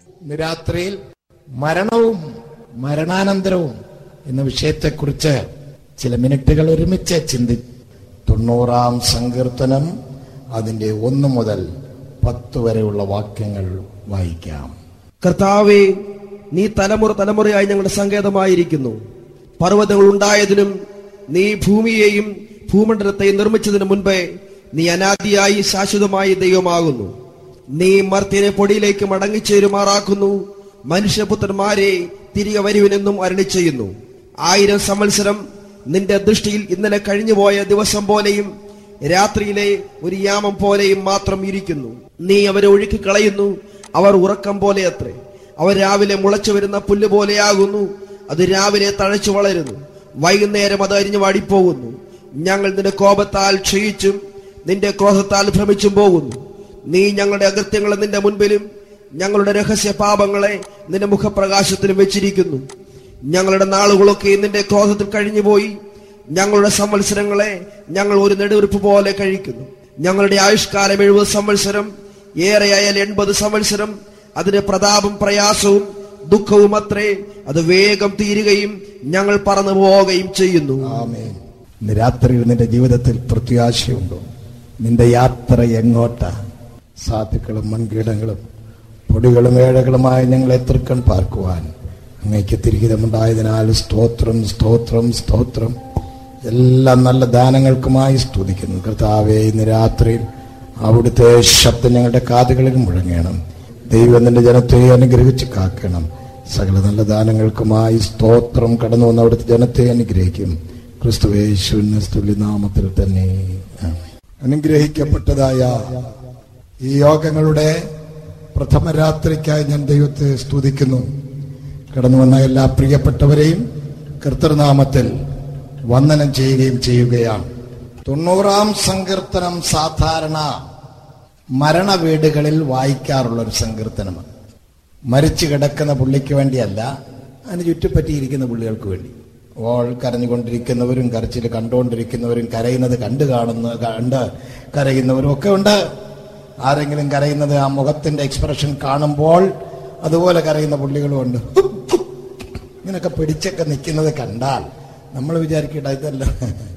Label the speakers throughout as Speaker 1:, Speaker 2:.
Speaker 1: ഇന്ന് രാത്രിയിൽ മരണവും മരണാനന്തരവും എന്ന വിഷയത്തെക്കുറിച്ച് ചില മിനിറ്റുകൾ ഒരുമിച്ച് ചിന്തി തൊണ്ണൂറാം സങ്കീർത്തനം അതിന്റെ ഒന്ന് മുതൽ പത്ത് വരെയുള്ള വാക്യങ്ങൾ വായിക്കാം
Speaker 2: കർത്താവേ നീ തലമുറ തലമുറയായി ഞങ്ങളുടെ സങ്കേതമായിരിക്കുന്നു പർവ്വതങ്ങൾ ഉണ്ടായതിനും നീ ഭൂമിയെയും ഭൂമണ്ഡലത്തെയും നിർമ്മിച്ചതിനു മുൻപേ നീ അനാദിയായി ശാശ്വതമായി ദൈവമാകുന്നു നീ മർത്യനെ പൊടിയിലേക്ക് മടങ്ങിച്ചേരുമാറാക്കുന്നു മനുഷ്യപുത്രന്മാരെ തിരികെ വരുവിനെന്നും അരളി ചെയ്യുന്നു ആയിരം സംവത്സരം നിന്റെ ദൃഷ്ടിയിൽ ഇന്നലെ കഴിഞ്ഞുപോയ ദിവസം പോലെയും രാത്രിയിലെ ഒരു യാമം പോലെയും മാത്രം ഇരിക്കുന്നു നീ അവരെ ഒഴുക്കി കളയുന്നു അവർ ഉറക്കം പോലെ അത്രേ അവർ രാവിലെ മുളച്ചു വരുന്ന പുല്ല് പോലെയാകുന്നു അത് രാവിലെ തഴച്ചു വളരുന്നു വൈകുന്നേരം അത് അരിഞ്ഞു വാടിപ്പോകുന്നു ഞങ്ങൾ നിന്റെ കോപത്താൽ ക്ഷയിച്ചും നിന്റെ ക്രോധത്താൽ ഭ്രമിച്ചും പോകുന്നു നീ ഞങ്ങളുടെ അകൃത്യങ്ങളെ നിന്റെ മുൻപിലും ഞങ്ങളുടെ രഹസ്യ പാപങ്ങളെ നിന്റെ മുഖപ്രകാശത്തിലും വെച്ചിരിക്കുന്നു ഞങ്ങളുടെ നാളുകളൊക്കെ നിന്റെ ക്രോധത്തിൽ കഴിഞ്ഞുപോയി ഞങ്ങളുടെ സംവത്സരങ്ങളെ ഞങ്ങൾ ഒരു നെടുവീർപ്പ് പോലെ കഴിക്കുന്നു ഞങ്ങളുടെ ആയുഷ്കാലം എഴുപത് സംവത്സരം ഏറെയായാൽ എൺപത് സംവത്സരം അതിന്റെ പ്രതാപം പ്രയാസവും ദുഃഖവും അത്രേ അത് വേഗം തീരുകയും ഞങ്ങൾ പറന്നു പോവുകയും ചെയ്യുന്നു
Speaker 1: ആമേൻ ഇന്ന് രാത്രിയിൽ നിന്റെ ജീവിതത്തിൽ പ്രത്യാശയുണ്ടോ നിന്റെ യാത്ര എങ്ങോട്ടാ സാധുക്കളും മൺകീടങ്ങളും പൊടികളും ഏഴകളുമായി ഞങ്ങളെ തൃക്കൺ പാർക്കുവാൻ അങ്ങയ്ക്ക് തിരിഹിതമുണ്ടായതിനാൽ സ്തോത്രം സ്തോത്രം സ്തോത്രം എല്ലാ നല്ല ദാനങ്ങൾക്കുമായി സ്തുതിക്കുന്നു കർത്താവെ ഇന്ന് രാത്രിയിൽ അവിടുത്തെ ശബ്ദം ഞങ്ങളുടെ കാതുകളിൽ മുഴങ്ങണം ദൈവം നിന്റെ ജനത്തെ അനുഗ്രഹിച്ച് കാക്കണം സകല നല്ല ദാനങ്ങൾക്കുമായി സ്തോത്രം കടന്നു വന്ന അവിടുത്തെ ജനത്തെ അനുഗ്രഹിക്കും ക്രിസ്തുവേശുവിന് സ്തുല്യനാമത്തിൽ തന്നെ ആമേൻ. അനുഗ്രഹിക്കപ്പെട്ടതായ ഈ യോഗങ്ങളുടെ പ്രഥമ രാത്രിക്കായി ഞാൻ ദൈവത്തെ സ്തുതിക്കുന്നു കടന്നു വന്ന എല്ലാ പ്രിയപ്പെട്ടവരെയും കർത്തൃനാമത്തിൽ വന്ദനം ചെയ്യുകയും ചെയ്യുകയാണ് തൊണ്ണൂറാം സങ്കീർത്തനം സാധാരണ മരണ വീടുകളിൽ വായിക്കാറുള്ള ഒരു സങ്കീർത്തനമാണ് മരിച്ചു കിടക്കുന്ന പുള്ളിക്ക് വേണ്ടിയല്ല അതിന് ചുറ്റിപ്പറ്റിയിരിക്കുന്ന പുള്ളികൾക്ക് വേണ്ടി ഓൾ കരഞ്ഞുകൊണ്ടിരിക്കുന്നവരും കരച്ചിൽ കണ്ടുകൊണ്ടിരിക്കുന്നവരും കരയുന്നത് കണ്ടു കാണുന്ന കണ്ട് കരയുന്നവരും ഒക്കെ ഉണ്ട് ആരെങ്കിലും കരയുന്നത് ആ മുഖത്തിന്റെ എക്സ്പ്രഷൻ കാണുമ്പോൾ അതുപോലെ കരയുന്ന പുള്ളികളും ഉണ്ട് ഇങ്ങനൊക്കെ പിടിച്ചൊക്കെ നിൽക്കുന്നത് കണ്ടാൽ നമ്മൾ വിചാരിക്കട്ടെ ഇതല്ല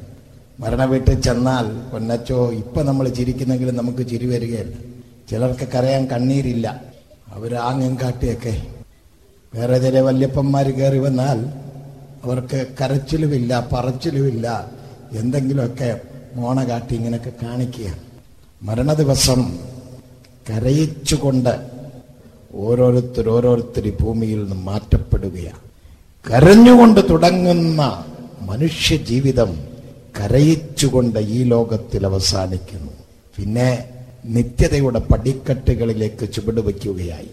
Speaker 1: മരണ വീട്ടിൽ ചെന്നാൽ പൊന്നച്ചോ ഇപ്പൊ നമ്മൾ ചിരിക്കുന്നെങ്കിലും നമുക്ക് ചിരി വരികയല്ല ചിലർക്ക് കരയാൻ കണ്ണീരില്ല അവർ ആങ്ങും കാട്ടിയൊക്കെ വേറെ ചില വല്യപ്പന്മാർ കയറി വന്നാൽ അവർക്ക് കരച്ചിലുമില്ല പറച്ചിലുമില്ല എന്തെങ്കിലുമൊക്കെ മോണ കാട്ടി ഇങ്ങനെയൊക്കെ കാണിക്കുക മരണ ദിവസം കരയിച്ചുകൊണ്ട് ഓരോരുത്തർ ഓരോരുത്തർ ഈ ഭൂമിയിൽ നിന്ന് മാറ്റപ്പെടുകയാണ് കരഞ്ഞുകൊണ്ട് തുടങ്ങുന്ന മനുഷ്യ ജീവിതം കരയിച്ചുകൊണ്ട് ഈ ലോകത്തിൽ അവസാനിക്കുന്നു പിന്നെ നിത്യതയുടെ പടിക്കെട്ടുകളിലേക്ക് ചുവടുവയ്ക്കുകയായി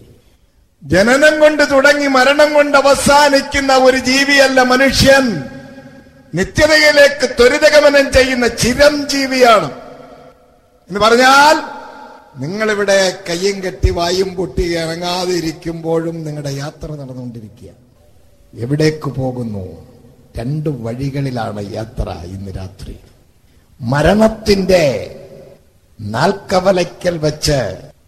Speaker 1: ജനനം കൊണ്ട് തുടങ്ങി മരണം കൊണ്ട് അവസാനിക്കുന്ന ഒരു ജീവിയല്ല മനുഷ്യൻ നിത്യതയിലേക്ക് ത്വരിതഗമനം ചെയ്യുന്ന ചിരംജീവിയാണ് എന്ന് പറഞ്ഞാൽ നിങ്ങളിവിടെ കയ്യും കെട്ടി വായും പൊട്ടി ഇറങ്ങാതെ ഇരിക്കുമ്പോഴും നിങ്ങളുടെ യാത്ര നടന്നുകൊണ്ടിരിക്കുക എവിടേക്ക് പോകുന്നു രണ്ട് വഴികളിലാണ് യാത്ര ഇന്ന് രാത്രി മരണത്തിന്റെ നാൽക്കവലയ്ക്കൽ വെച്ച്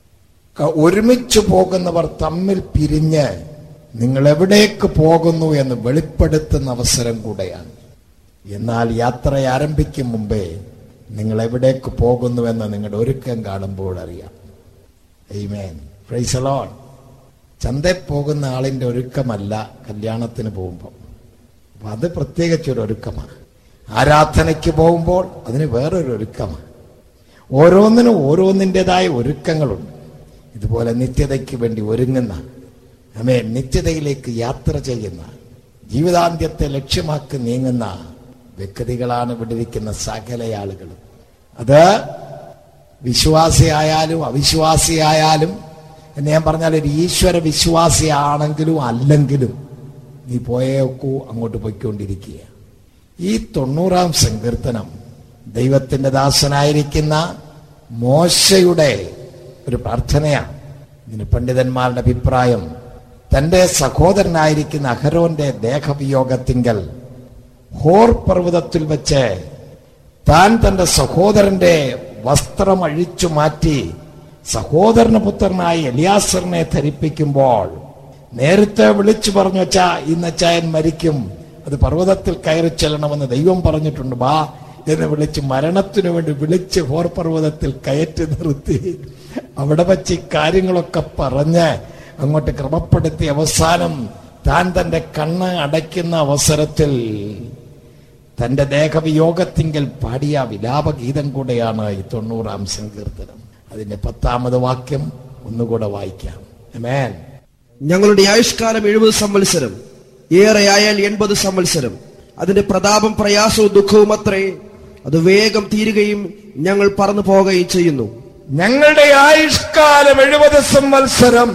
Speaker 1: ക- ഒരുമിച്ച് പോകുന്നവർ തമ്മിൽ പിരിഞ്ഞ് നിങ്ങൾ എവിടേക്ക് പോകുന്നു എന്ന് വെളിപ്പെടുത്തുന്ന അവസരം കൂടെയാണ് എന്നാൽ യാത്ര ആരംഭിക്കും മുമ്പേ നിങ്ങൾ എവിടേക്ക് പോകുന്നുവെന്ന് നിങ്ങളുടെ ഒരുക്കം കാണുമ്പോൾ അറിയാം Amen. Praise the Lord. ചന്തയിൽ പോകുന്ന ആളിന്റെ ഒരുക്കമല്ല കല്യാണത്തിന് പോകുമ്പോൾ അപ്പൊ അത് പ്രത്യേകിച്ചൊരു ഒരുക്കമാണ് ആരാധനയ്ക്ക് പോകുമ്പോൾ അതിന് വേറൊരു ഒരുക്കമാണ് ഓരോന്നിനും ഓരോന്നിൻ്റെതായ ഒരുക്കങ്ങളുണ്ട് ഇതുപോലെ നിത്യതയ്ക്ക് വേണ്ടി ഒരുങ്ങുന്ന അമേ നിത്യതയിലേക്ക് യാത്ര ചെയ്യുന്ന ജീവിതാന്ത്യത്തെ ലക്ഷ്യമാക്കി നീങ്ങുന്ന വ്യക്തികളാണ് ഇവിടെ ഇരിക്കുന്ന സകല ആളുകളും അത് വിശ്വാസിയായാലും അവിശ്വാസിയായാലും എന്ന് ഞാൻ പറഞ്ഞാൽ ഒരു ഈശ്വര വിശ്വാസിയാണെങ്കിലും അല്ലെങ്കിലും നീ പോയേക്കൂ അങ്ങോട്ട് പോയിക്കൊണ്ടിരിക്കുക ഈ തൊണ്ണൂറാം സങ്കീർത്തനം ദൈവത്തിന്റെ ദാസനായിരിക്കുന്ന മോശയുടെ ഒരു പ്രാർത്ഥനയാണ് ഇതിന് പണ്ഡിതന്മാരുടെ അഭിപ്രായം തന്റെ സഹോദരനായിരിക്കുന്ന അഹരോന്റെ ദേഹവിയോഗത്തിങ്കൽ ഹോർ പർവ്വതത്തിൽ വെച്ച് താൻ തന്റെ സഹോദരന്റെ വസ്ത്രം അഴിച്ചു മാറ്റി സഹോദരന പുത്രനായി എലിയാസറിനെ ധരിപ്പിക്കുമ്പോൾ നേരത്തെ വിളിച്ചു പറഞ്ഞു വച്ചാ ഇന്നച്ചായൻ മരിക്കും അത് പർവ്വതത്തിൽ കയറി ചെല്ലണമെന്ന് ദൈവം പറഞ്ഞിട്ടുണ്ട് ബാ എന്ന് വിളിച്ച് മരണത്തിനു വേണ്ടി വിളിച്ച് ഹോർ പർവ്വതത്തിൽ കയറ്റി നിർത്തി അവിടെ വച്ച് ഈ കാര്യങ്ങളൊക്കെ പറഞ്ഞ് അങ്ങോട്ട് ക്രമപ്പെടുത്തി അവസാനം താൻ തന്റെ കണ്ണ് അടയ്ക്കുന്ന അവസരത്തിൽ തന്റെ ദേഹവിയോഗത്തിങ്കൽ പാടിയ വിലാപഗീതം കൂടെയാണ് ഈ തൊണ്ണൂറാം സങ്കീർത്തനം അതിന്റെ പത്താമത് വാക്യം ഒന്നുകൂടെ വായിക്കാം അമേൻ
Speaker 2: ഞങ്ങളുടെ ആയുഷ്കാലം എഴുപത് സംവത്സരം ഏറെയായാൽ എൺപത് സംവത്സരം അതിന്റെ പ്രതാപം പ്രയാസവും ദുഃഖവും അത്രേ അത് വേഗം തീരുകയും ഞങ്ങൾ പറന്നു പോവുകയും ചെയ്യുന്നു
Speaker 1: ഞങ്ങളുടെ ആയുഷ്കാലം എഴുപത് സംവത്സരം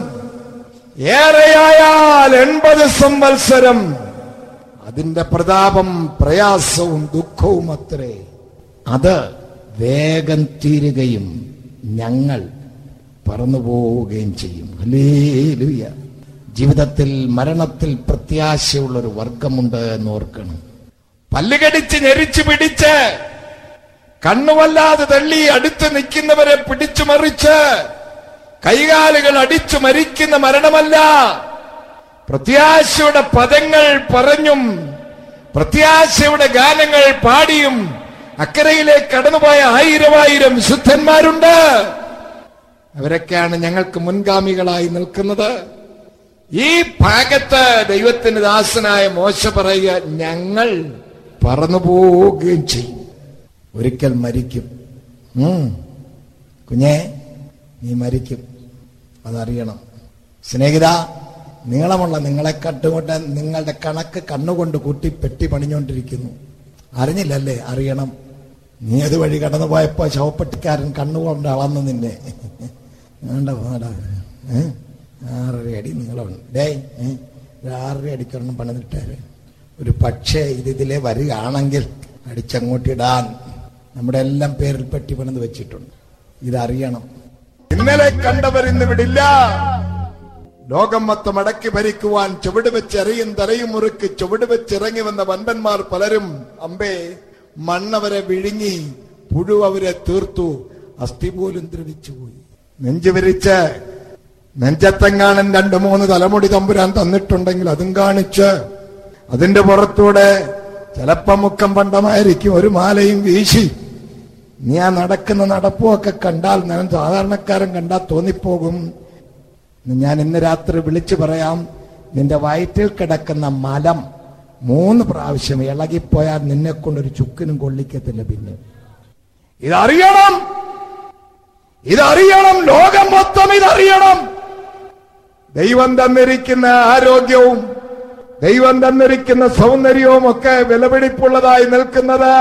Speaker 1: ഏറെയായാൽ എൺപത് സംവത്സരം അതിന്റെ പ്രതാപം പ്രയാസവും ദുഃഖവും അത്രേ അത് വേഗം തീരുകയും ഞങ്ങൾ പറന്നു പോവുകയും ചെയ്യും ഹല്ലേലൂയ ജീവിതത്തിൽ മരണത്തിൽ പ്രത്യാശയുള്ള ഒരു വർഗമുണ്ട് എന്ന് ഓർക്കണം പല്ലുകടിച്ച് ഞെരിച്ചു പിടിച്ച് കണ്ണുവല്ലാതെ തള്ളി അടുത്ത് നിൽക്കുന്നവരെ പിടിച്ചു മറിച്ച് കൈകാലുകൾ അടിച്ചു മരിക്കുന്ന മരണമല്ല പ്രത്യാശയുടെ പദങ്ങൾ പറഞ്ഞും പ്രത്യാശയുടെ ഗാനങ്ങൾ പാടിയും അക്കരയിലേക്ക് കടന്നുപോയ ആയിരമായിരം ശുദ്ധന്മാരുണ്ട് അവരൊക്കെയാണ് ഞങ്ങൾക്ക് മുൻഗാമികളായി നിൽക്കുന്നത് ഈ ഭാഗത്ത് ദൈവത്തിന് ദാസനായ മോശ പറയുക ഞങ്ങൾ പറന്നു പോവുകയും ചെയ്യും ഒരിക്കൽ മരിക്കും ഉം. കുഞ്ഞേ നീ മരിക്കും അതറിയണം സ്നേഹിത നീളമുള്ള നിങ്ങളെ കട്ടുകൊണ്ട് നിങ്ങളുടെ കണക്ക് കണ്ണുകൊണ്ട് കൂട്ടി പെട്ടി പണിഞ്ഞുകൊണ്ടിരിക്കുന്നു അറിഞ്ഞില്ലല്ലേ അറിയണം നീ അത് വഴി കടന്നു പോയപ്പോ ശവപ്പെട്ടിക്കാരൻ കണ്ണുകൊണ്ട് അളന്നു നിന്നെ വേണ്ട വേണ്ട ഏ? ആറര അടി നീളമുണ്ട് ഡേ ഏ? ഒരു ആറര അടിക്കൊരെണ്ണം പണിതിട്ടേര് ഒരു പക്ഷേ ഇത് ഇതിലെ വരികയാണെങ്കിൽ അടിച്ചങ്ങോട്ടിടാൻ നമ്മുടെ എല്ലാം പേരിൽ പെട്ടി പണിത് വെച്ചിട്ടുണ്ട് ഇതറിയണം ഇന്നലെ കണ്ടവർ ഇന്ന് വിടില്ല ലോകം മൊത്തം അടക്കി ഭരിക്കുവാൻ ചുവട് വെച്ച് എറിയും തലയും മുറുക്ക് ചുവട് വെച്ച് ഇറങ്ങി വന്ന വണ്ടന്മാർ പലരും അമ്പേ മണ്ണവരെ വിഴുങ്ങി പുഴു അവരെ തീർത്തു അസ്ഥി പോലും ദ്രവിച്ചുപോയി നെഞ്ചു വിരിച്ച് നെഞ്ചത്തെങ്ങാനും രണ്ടു മൂന്ന് തലമുടി തമ്പുരാൻ തന്നിട്ടുണ്ടെങ്കിൽ അതും കാണിച്ച് അതിന്റെ പുറത്തൂടെ ചിലപ്പം മുക്കം പണ്ടമായിരിക്കും ഒരു മാലയും വീശി നീ ആ നടക്കുന്ന നടപ്പുമൊക്കെ കണ്ടാൽ ഞാൻ സാധാരണക്കാരൻ കണ്ടാൽ തോന്നിപ്പോകും ഞാൻ ഇന്ന് രാത്രി വിളിച്ചു പറയാം നിന്റെ വയറ്റിൽ കിടക്കുന്ന മലം മൂന്ന് പ്രാവശ്യം ഇളകിപ്പോയാൽ നിന്നെ കൊണ്ടൊരു ചുക്കിനും കൊള്ളിക്കത്തില്ല പിന്നെ ഇതറിയണം ഇതറിയണം ലോകം മൊത്തം ഇതറിയണം ദൈവം തന്നിരിക്കുന്ന ആരോഗ്യവും ദൈവം തന്നിരിക്കുന്ന സൗന്ദര്യവും ഒക്കെ വിലപിടിപ്പുള്ളതായി നിൽക്കുന്നത്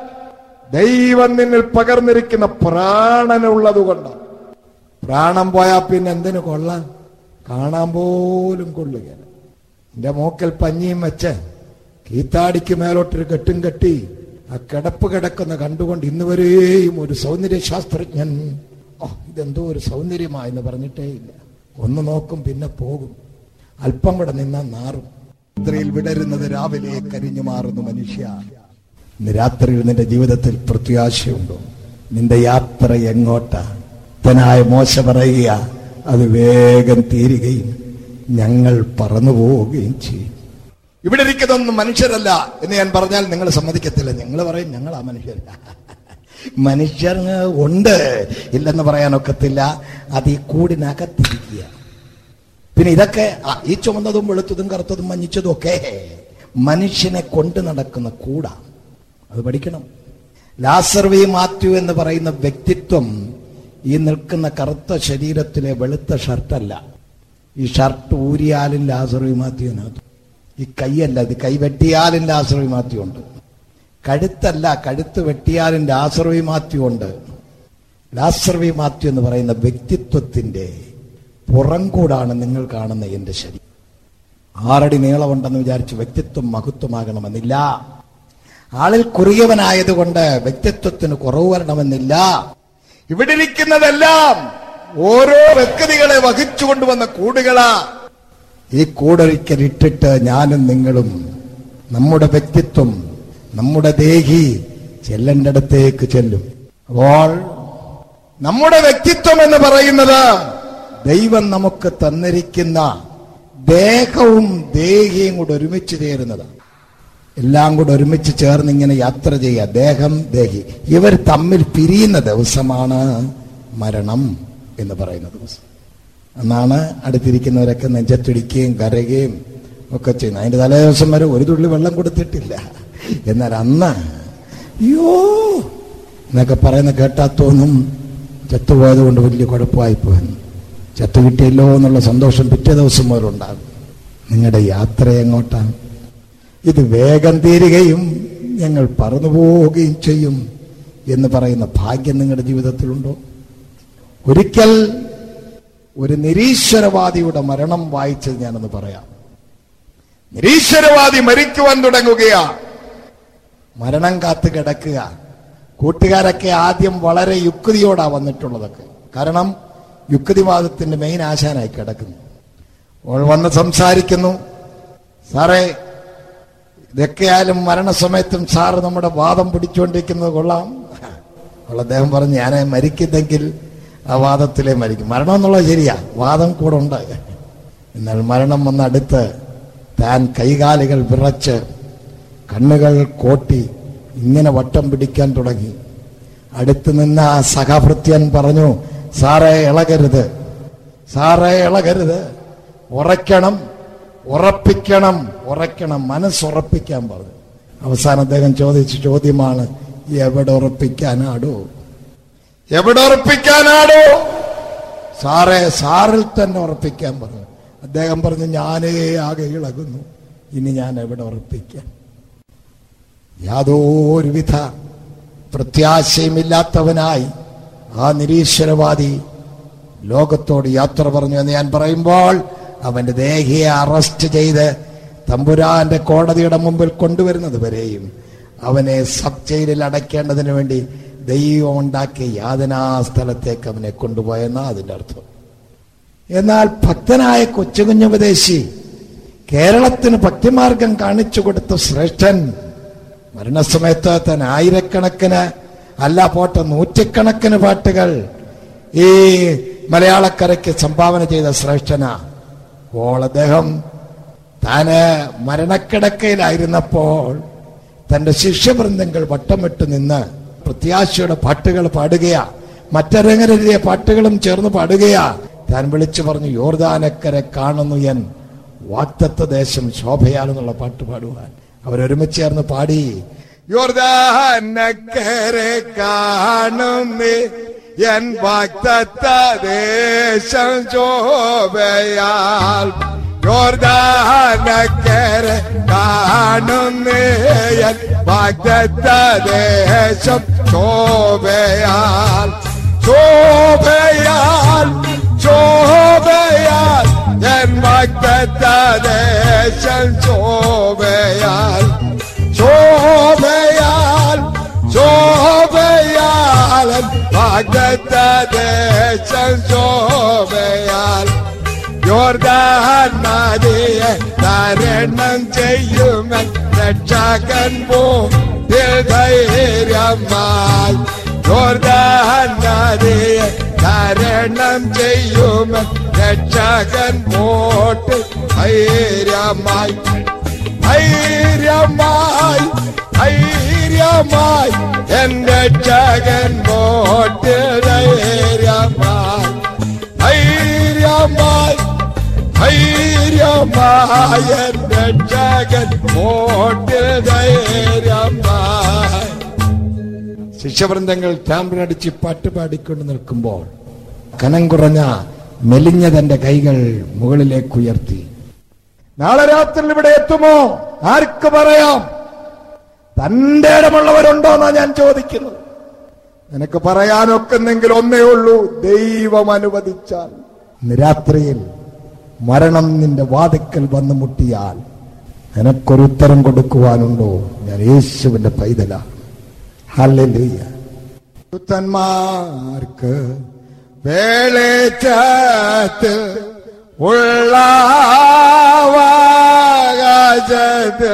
Speaker 1: ദൈവം നിന്നിൽ പകർന്നിരിക്കുന്ന പ്രാണനുള്ളത് കൊണ്ട് പ്രാണം പോയാൽ പിന്നെ എന്തിനു കൊള്ളാം കാണാൻ പോലും കൊള്ളുകയില്ല എന്റെ മൂക്കൽ പഞ്ഞിയും വെച്ച് കീത്താടിക്ക് മേലോട്ടൊരു കെട്ടും കെട്ടി ആ കിടപ്പ് കിടക്കുന്ന കണ്ടുകൊണ്ട് ഇന്ന് വരെയും ഒരു സൗന്ദര്യ ശാസ്ത്രജ്ഞൻ ഓ ഇതെന്തോ ഒരു സൗന്ദര്യമായെന്ന് പറഞ്ഞിട്ടേ ഇല്ല ഒന്ന് നോക്കും പിന്നെ പോകും അല്പം കൂടെ നിന്നാൽ നാറും രാത്രിയിൽ വിടരുന്നത് രാവിലെ കരിഞ്ഞു മാറുന്നു മനുഷ്യ ഇന്ന് രാത്രിയിൽ നിന്റെ ജീവിതത്തിൽ പ്രത്യാശയുണ്ടോ നിന്റെ യാത്ര എങ്ങോട്ടാ തനായ മോശ പറയുക അത് വേഗം തീരുകയും ഞങ്ങൾ പറന്നു പോവുകയും ചെയ്യും ഇവിടെ ഇരിക്കുന്നതൊന്നും മനുഷ്യരല്ല എന്ന് ഞാൻ പറഞ്ഞാൽ നിങ്ങൾ സമ്മതിക്കത്തില്ല നിങ്ങൾ പറയും ഞങ്ങൾ ആ മനുഷ്യരല്ല മനുഷ്യർ ഉണ്ട് ഇല്ലെന്ന് പറയാനൊക്കത്തില്ല അത് ഈ കൂടിനകത്തിരിക്കുക പിന്നെ ഇതൊക്കെ ആ, ഈ ചുമന്നതും വെളുത്തതും കറുത്തതും മഞ്ഞിച്ചതും ഒക്കെ മനുഷ്യനെ കൊണ്ട് നടക്കുന്ന കൂടാ അത് പഠിക്കണം ലാസർ വി മാത്യു എന്ന് പറയുന്ന വ്യക്തിത്വം ഈ നിൽക്കുന്ന കറുത്ത ശരീരത്തിലെ വെളുത്ത ഷർട്ടല്ല ഈ ഷർട്ട് ഊരിയാലും ലാസർ വി മാത്യുവിനകത്ത് ഈ കൈയല്ല ഇത് കൈ വെട്ടിയാലും ലാസർ വി മാത്യു ഉണ്ട് കഴുത്തല്ല കഴുത്ത് വെട്ടിയാലും ലാസർ വി മാത്യു ഉണ്ട് ലാസർ വി മാത്യു എന്ന് പറയുന്ന വ്യക്തിത്വത്തിന്റെ പുറംകൂടാണ് നിങ്ങൾ കാണുന്ന എന്റെ ശരീരം ആറടി നീളമുണ്ടെന്ന് വിചാരിച്ച് വ്യക്തിത്വം മഹത്വമാകണമെന്നില്ല ആളിൽ കുറിയവനായതുകൊണ്ട് വ്യക്തിത്വത്തിന് കുറവ് വരണമെന്നില്ല ഇവിടെ ഇരിക്കുന്നതെല്ലാം ഓരോ വ്യക്തികളെ വഹിച്ചുകൊണ്ടുവന്ന കൂടുകളാ ഈ കൂടൊരിക്കൽ ഇട്ടിട്ട് ഞാനും നിങ്ങളും നമ്മുടെ വ്യക്തിത്വം നമ്മുടെ ദേഹി ചെല്ലേണ്ടടത്തേക്ക് ചെല്ലും അപ്പോൾ നമ്മുടെ വ്യക്തിത്വം എന്ന് പറയുന്നത് ദൈവം നമുക്ക് തന്നിരിക്കുന്ന ദേഹവും ദേഹിയും കൂടെ ഒരുമിച്ച് ചേരുന്നതാണ് എല്ലാം കൂടെ ഒരുമിച്ച് ചേർന്ന് ഇങ്ങനെ യാത്ര ചെയ്യുക ദേഹം ദേഹി ഇവർ തമ്മിൽ പിരിയുന്ന ദിവസമാണ് മരണം എന്ന് പറയുന്ന ദിവസം എന്നാണ് അടുത്തിരിക്കുന്നവരൊക്കെ നെഞ്ചത്തിടിക്കുകയും കരയുകയും ഒക്കെ ചെയ്യുന്നത് അതിന്റെ തലേ ദിവസം വരെ ഒരു തുള്ളി വെള്ളം കൊടുത്തിട്ടില്ല എന്നാൽ അന്ന് അയ്യോ എന്നൊക്കെ പറയുന്ന കേട്ടാ തോന്നും ചത്തുപോയത് കൊണ്ട് വലിയ കുഴപ്പമായി പോയെന്ന് ചത്തു കിട്ടിയല്ലോ എന്നുള്ള സന്തോഷം പിറ്റേ ദിവസം മുതലുണ്ടാകും നിങ്ങളുടെ യാത്ര എങ്ങോട്ടാണ് ഇത് വേഗം തീരുകയും ഞങ്ങൾ പറന്നു പോവുകയും ചെയ്യും എന്ന് പറയുന്ന ഭാഗ്യം നിങ്ങളുടെ ജീവിതത്തിലുണ്ടോ ഒരിക്കൽ ഒരു നിരീശ്വരവാദിയുടെ മരണം വായിച്ചത് ഞാനൊന്ന് പറയാം നിരീശ്വരവാദി മരിക്കുവാൻ തുടങ്ങുകയാ മരണം കാത്ത് കിടക്കുക കൂട്ടുകാരൊക്കെ ആദ്യം വളരെ യുക്തിയോടാ വന്നിട്ടുള്ളതൊക്കെ കാരണം യുക്തിവാദത്തിന്റെ മെയിൻ ആശാനായി കിടക്കുന്നു അവൾ വന്ന് സംസാരിക്കുന്നു സാറേ ഇതൊക്കെയായാലും മരണസമയത്തും സാറ് നമ്മുടെ വാദം പിടിച്ചുകൊണ്ടിരിക്കുന്നത് കൊള്ളാം അപ്പോൾ അദ്ദേഹം പറഞ്ഞു ഞാൻ മരിക്കുന്നെങ്കിൽ ആ വാദത്തിലേ മരിക്കും മരണം എന്നുള്ളത് ശരിയാ വാദം കൂടെ ഉണ്ട് എന്നാൽ മരണം വന്ന് അടുത്ത് താൻ കൈകാലുകൾ വിറച്ച് കണ്ണുകൾ കോട്ടി ഇങ്ങനെ വട്ടം പിടിക്കാൻ തുടങ്ങി അടുത്ത് നിന്ന് ആ സഹഭൃത്യൻ പറഞ്ഞു സാറേ ഇളകരുത് സാറേ ഇളകരുത് ഉറയ്ക്കണം ഉറപ്പിക്കണം ഉറയ്ക്കണം മനസ്സുറപ്പിക്കാൻ പറഞ്ഞു അവസാനം അദ്ദേഹം ചോദിച്ച ചോദ്യമാണ് എവിടെ ഉറപ്പിക്കാനാടോ എവിടെ ഉറപ്പിക്കാനാടോ സാറേ സാറിൽ തന്നെ ഉറപ്പിക്കാൻ പറഞ്ഞു അദ്ദേഹം പറഞ്ഞു ഞാനേ ആകെ ഇളകുന്നു ഇനി ഞാൻ എവിടെ ഉറപ്പിക്കാൻ യാതൊരുവിധ പ്രത്യാശയുമില്ലാത്തവനായി ആ നിരീശ്വരവാദി ലോകത്തോട് യാത്ര പറഞ്ഞു എന്ന് ഞാൻ പറയുമ്പോൾ അവന്റെ ദേഹിയെ അറസ്റ്റ് ചെയ്ത് തമ്പുരാന്റെ കോടതിയുടെ മുമ്പിൽ കൊണ്ടുവരുന്നത് വരെയും അവനെ സബ് ജയിലിൽ അടയ്ക്കേണ്ടതിന് വേണ്ടി ദൈവം ഉണ്ടാക്കിയ യാതനാ സ്ഥലത്തേക്ക് അവനെ കൊണ്ടുപോയെന്നാ അതിന്റെ അർത്ഥം എന്നാൽ ഭക്തനായ കൊച്ചുകുഞ്ഞുപദേശി കേരളത്തിന് ഭക്തിമാർഗം കാണിച്ചു കൊടുത്ത ശ്രേഷ്ഠൻ മരണസമയത്ത് താൻ ആയിരക്കണക്കിന് അല്ല പോട്ടെ നൂറ്റിക്കണക്കിന് പാട്ടുകൾ ഈ മലയാളക്കരയ്ക്ക് സംഭാവന ചെയ്ത ശ്രേഷ്ഠനാ അപ്പോൾ അദ്ദേഹം താന് മരണക്കിടക്കയിലായിരുന്നപ്പോൾ തന്റെ ശിഷ്യവൃന്ദങ്ങൾ വട്ടമിട്ട് നിന്ന് പ്രത്യാശയുടെ പാട്ടുകൾ പാടുകയാ മറ്റരങ്ങരെഴുതിയ പാട്ടുകളും ചേർന്ന് പാടുകയാ താൻ വിളിച്ചു പറഞ്ഞു യോർദാനക്കരെ കാണുന്നു എൻ വാക്തത്വ ദേശം ശോഭയാലെന്നുള്ള പാട്ട് പാടുവാൻ അവരൊരുമിച്ച് ചേർന്ന് പാടി യോർദാനക്കരെ കാണുന്നേ എൻ വാക്തത്വ ദേശം ശോഭയാൽ യോർദാനക്കരെ കാണുന്നേ എൻ വാക്തത്വ ദേശം ശോഭയാൽ ശോഭയാൽ ശോഭയാൽ എൻ വാക്തത്വ ദേശം ശോഭയാൽ ശോഭയാൽ ശോഭയാൽ വാഗ്ദത്ത ദേശം ശോഭയാൽ യോർദാൻ നദിയെ തരണം ചെയ്യുമൻ രക്ഷകൻ പോൽ ധൈര്യമായി യോർദാൻ നദിയെ തരണം ചെയ്യുമൻ രക്ഷകൻ പോട്ട് ധൈര്യമായി ധൈര്യമായി ധൈര്യമായി എന്റെ ജഗൻ മോട്ട് ധൈര്യമായി ധൈര്യമായി ധൈര്യമായി എന്റെ ജഗൻ മോട്ട് ധൈര്യമായി ശിഷ്യവൃന്ദങ്ങൾ ക്യാമ്പിനടിച്ച് പാട്ട് പാടിക്കൊണ്ട് നിൽക്കുമ്പോൾ കനം കുറഞ്ഞ മെലിഞ്ഞ തന്റെ കൈകൾ മുകളിലേക്ക് ഉയർത്തി നാളെ രാത്രി ഇവിടെ എത്തുമോ ആർക്ക് പറയാം തന്റെ ഇടമുള്ളവരുണ്ടോ എന്നാ ഞാൻ ചോദിക്കുന്നത് നിനക്ക് പറയാനൊക്കുന്നെങ്കിൽ ഒന്നേ ഉള്ളൂ ദൈവം അനുവദിച്ചാൽ ഇന്ന് രാത്രിയിൽ മരണം നിന്റെ വാതിക്കൽ വന്നു മുട്ടിയാൽ നിനക്കൊരു ഉത്തരം കൊടുക്കുവാനുണ്ടോ ഞാൻ യേശുവിന്റെ പൈതലാണ് ഹല്ലേലൂയ പുത്തന്മാർക്ക് വേളേറ്റത്ത് ഉള്ളാവാകത്ത്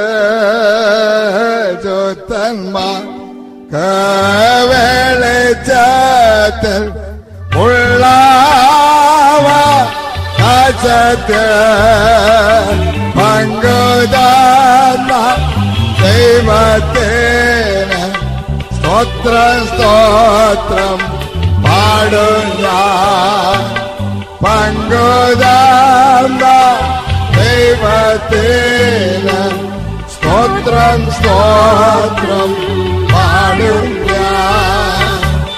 Speaker 1: ചുത്തന്മാർക്ക് വേളേറ്റത്ത് വിളാവ കാശത്ത് പങ്കുതാന്ന ദൈവത്തിന് സ്തോത്രം സ്തോത്രം പാടും ഞാൻ പങ്കുതാന്ന ദൈവത്തിന് സ്തോത്രം സ്തോത്രം പാടും ഞാൻ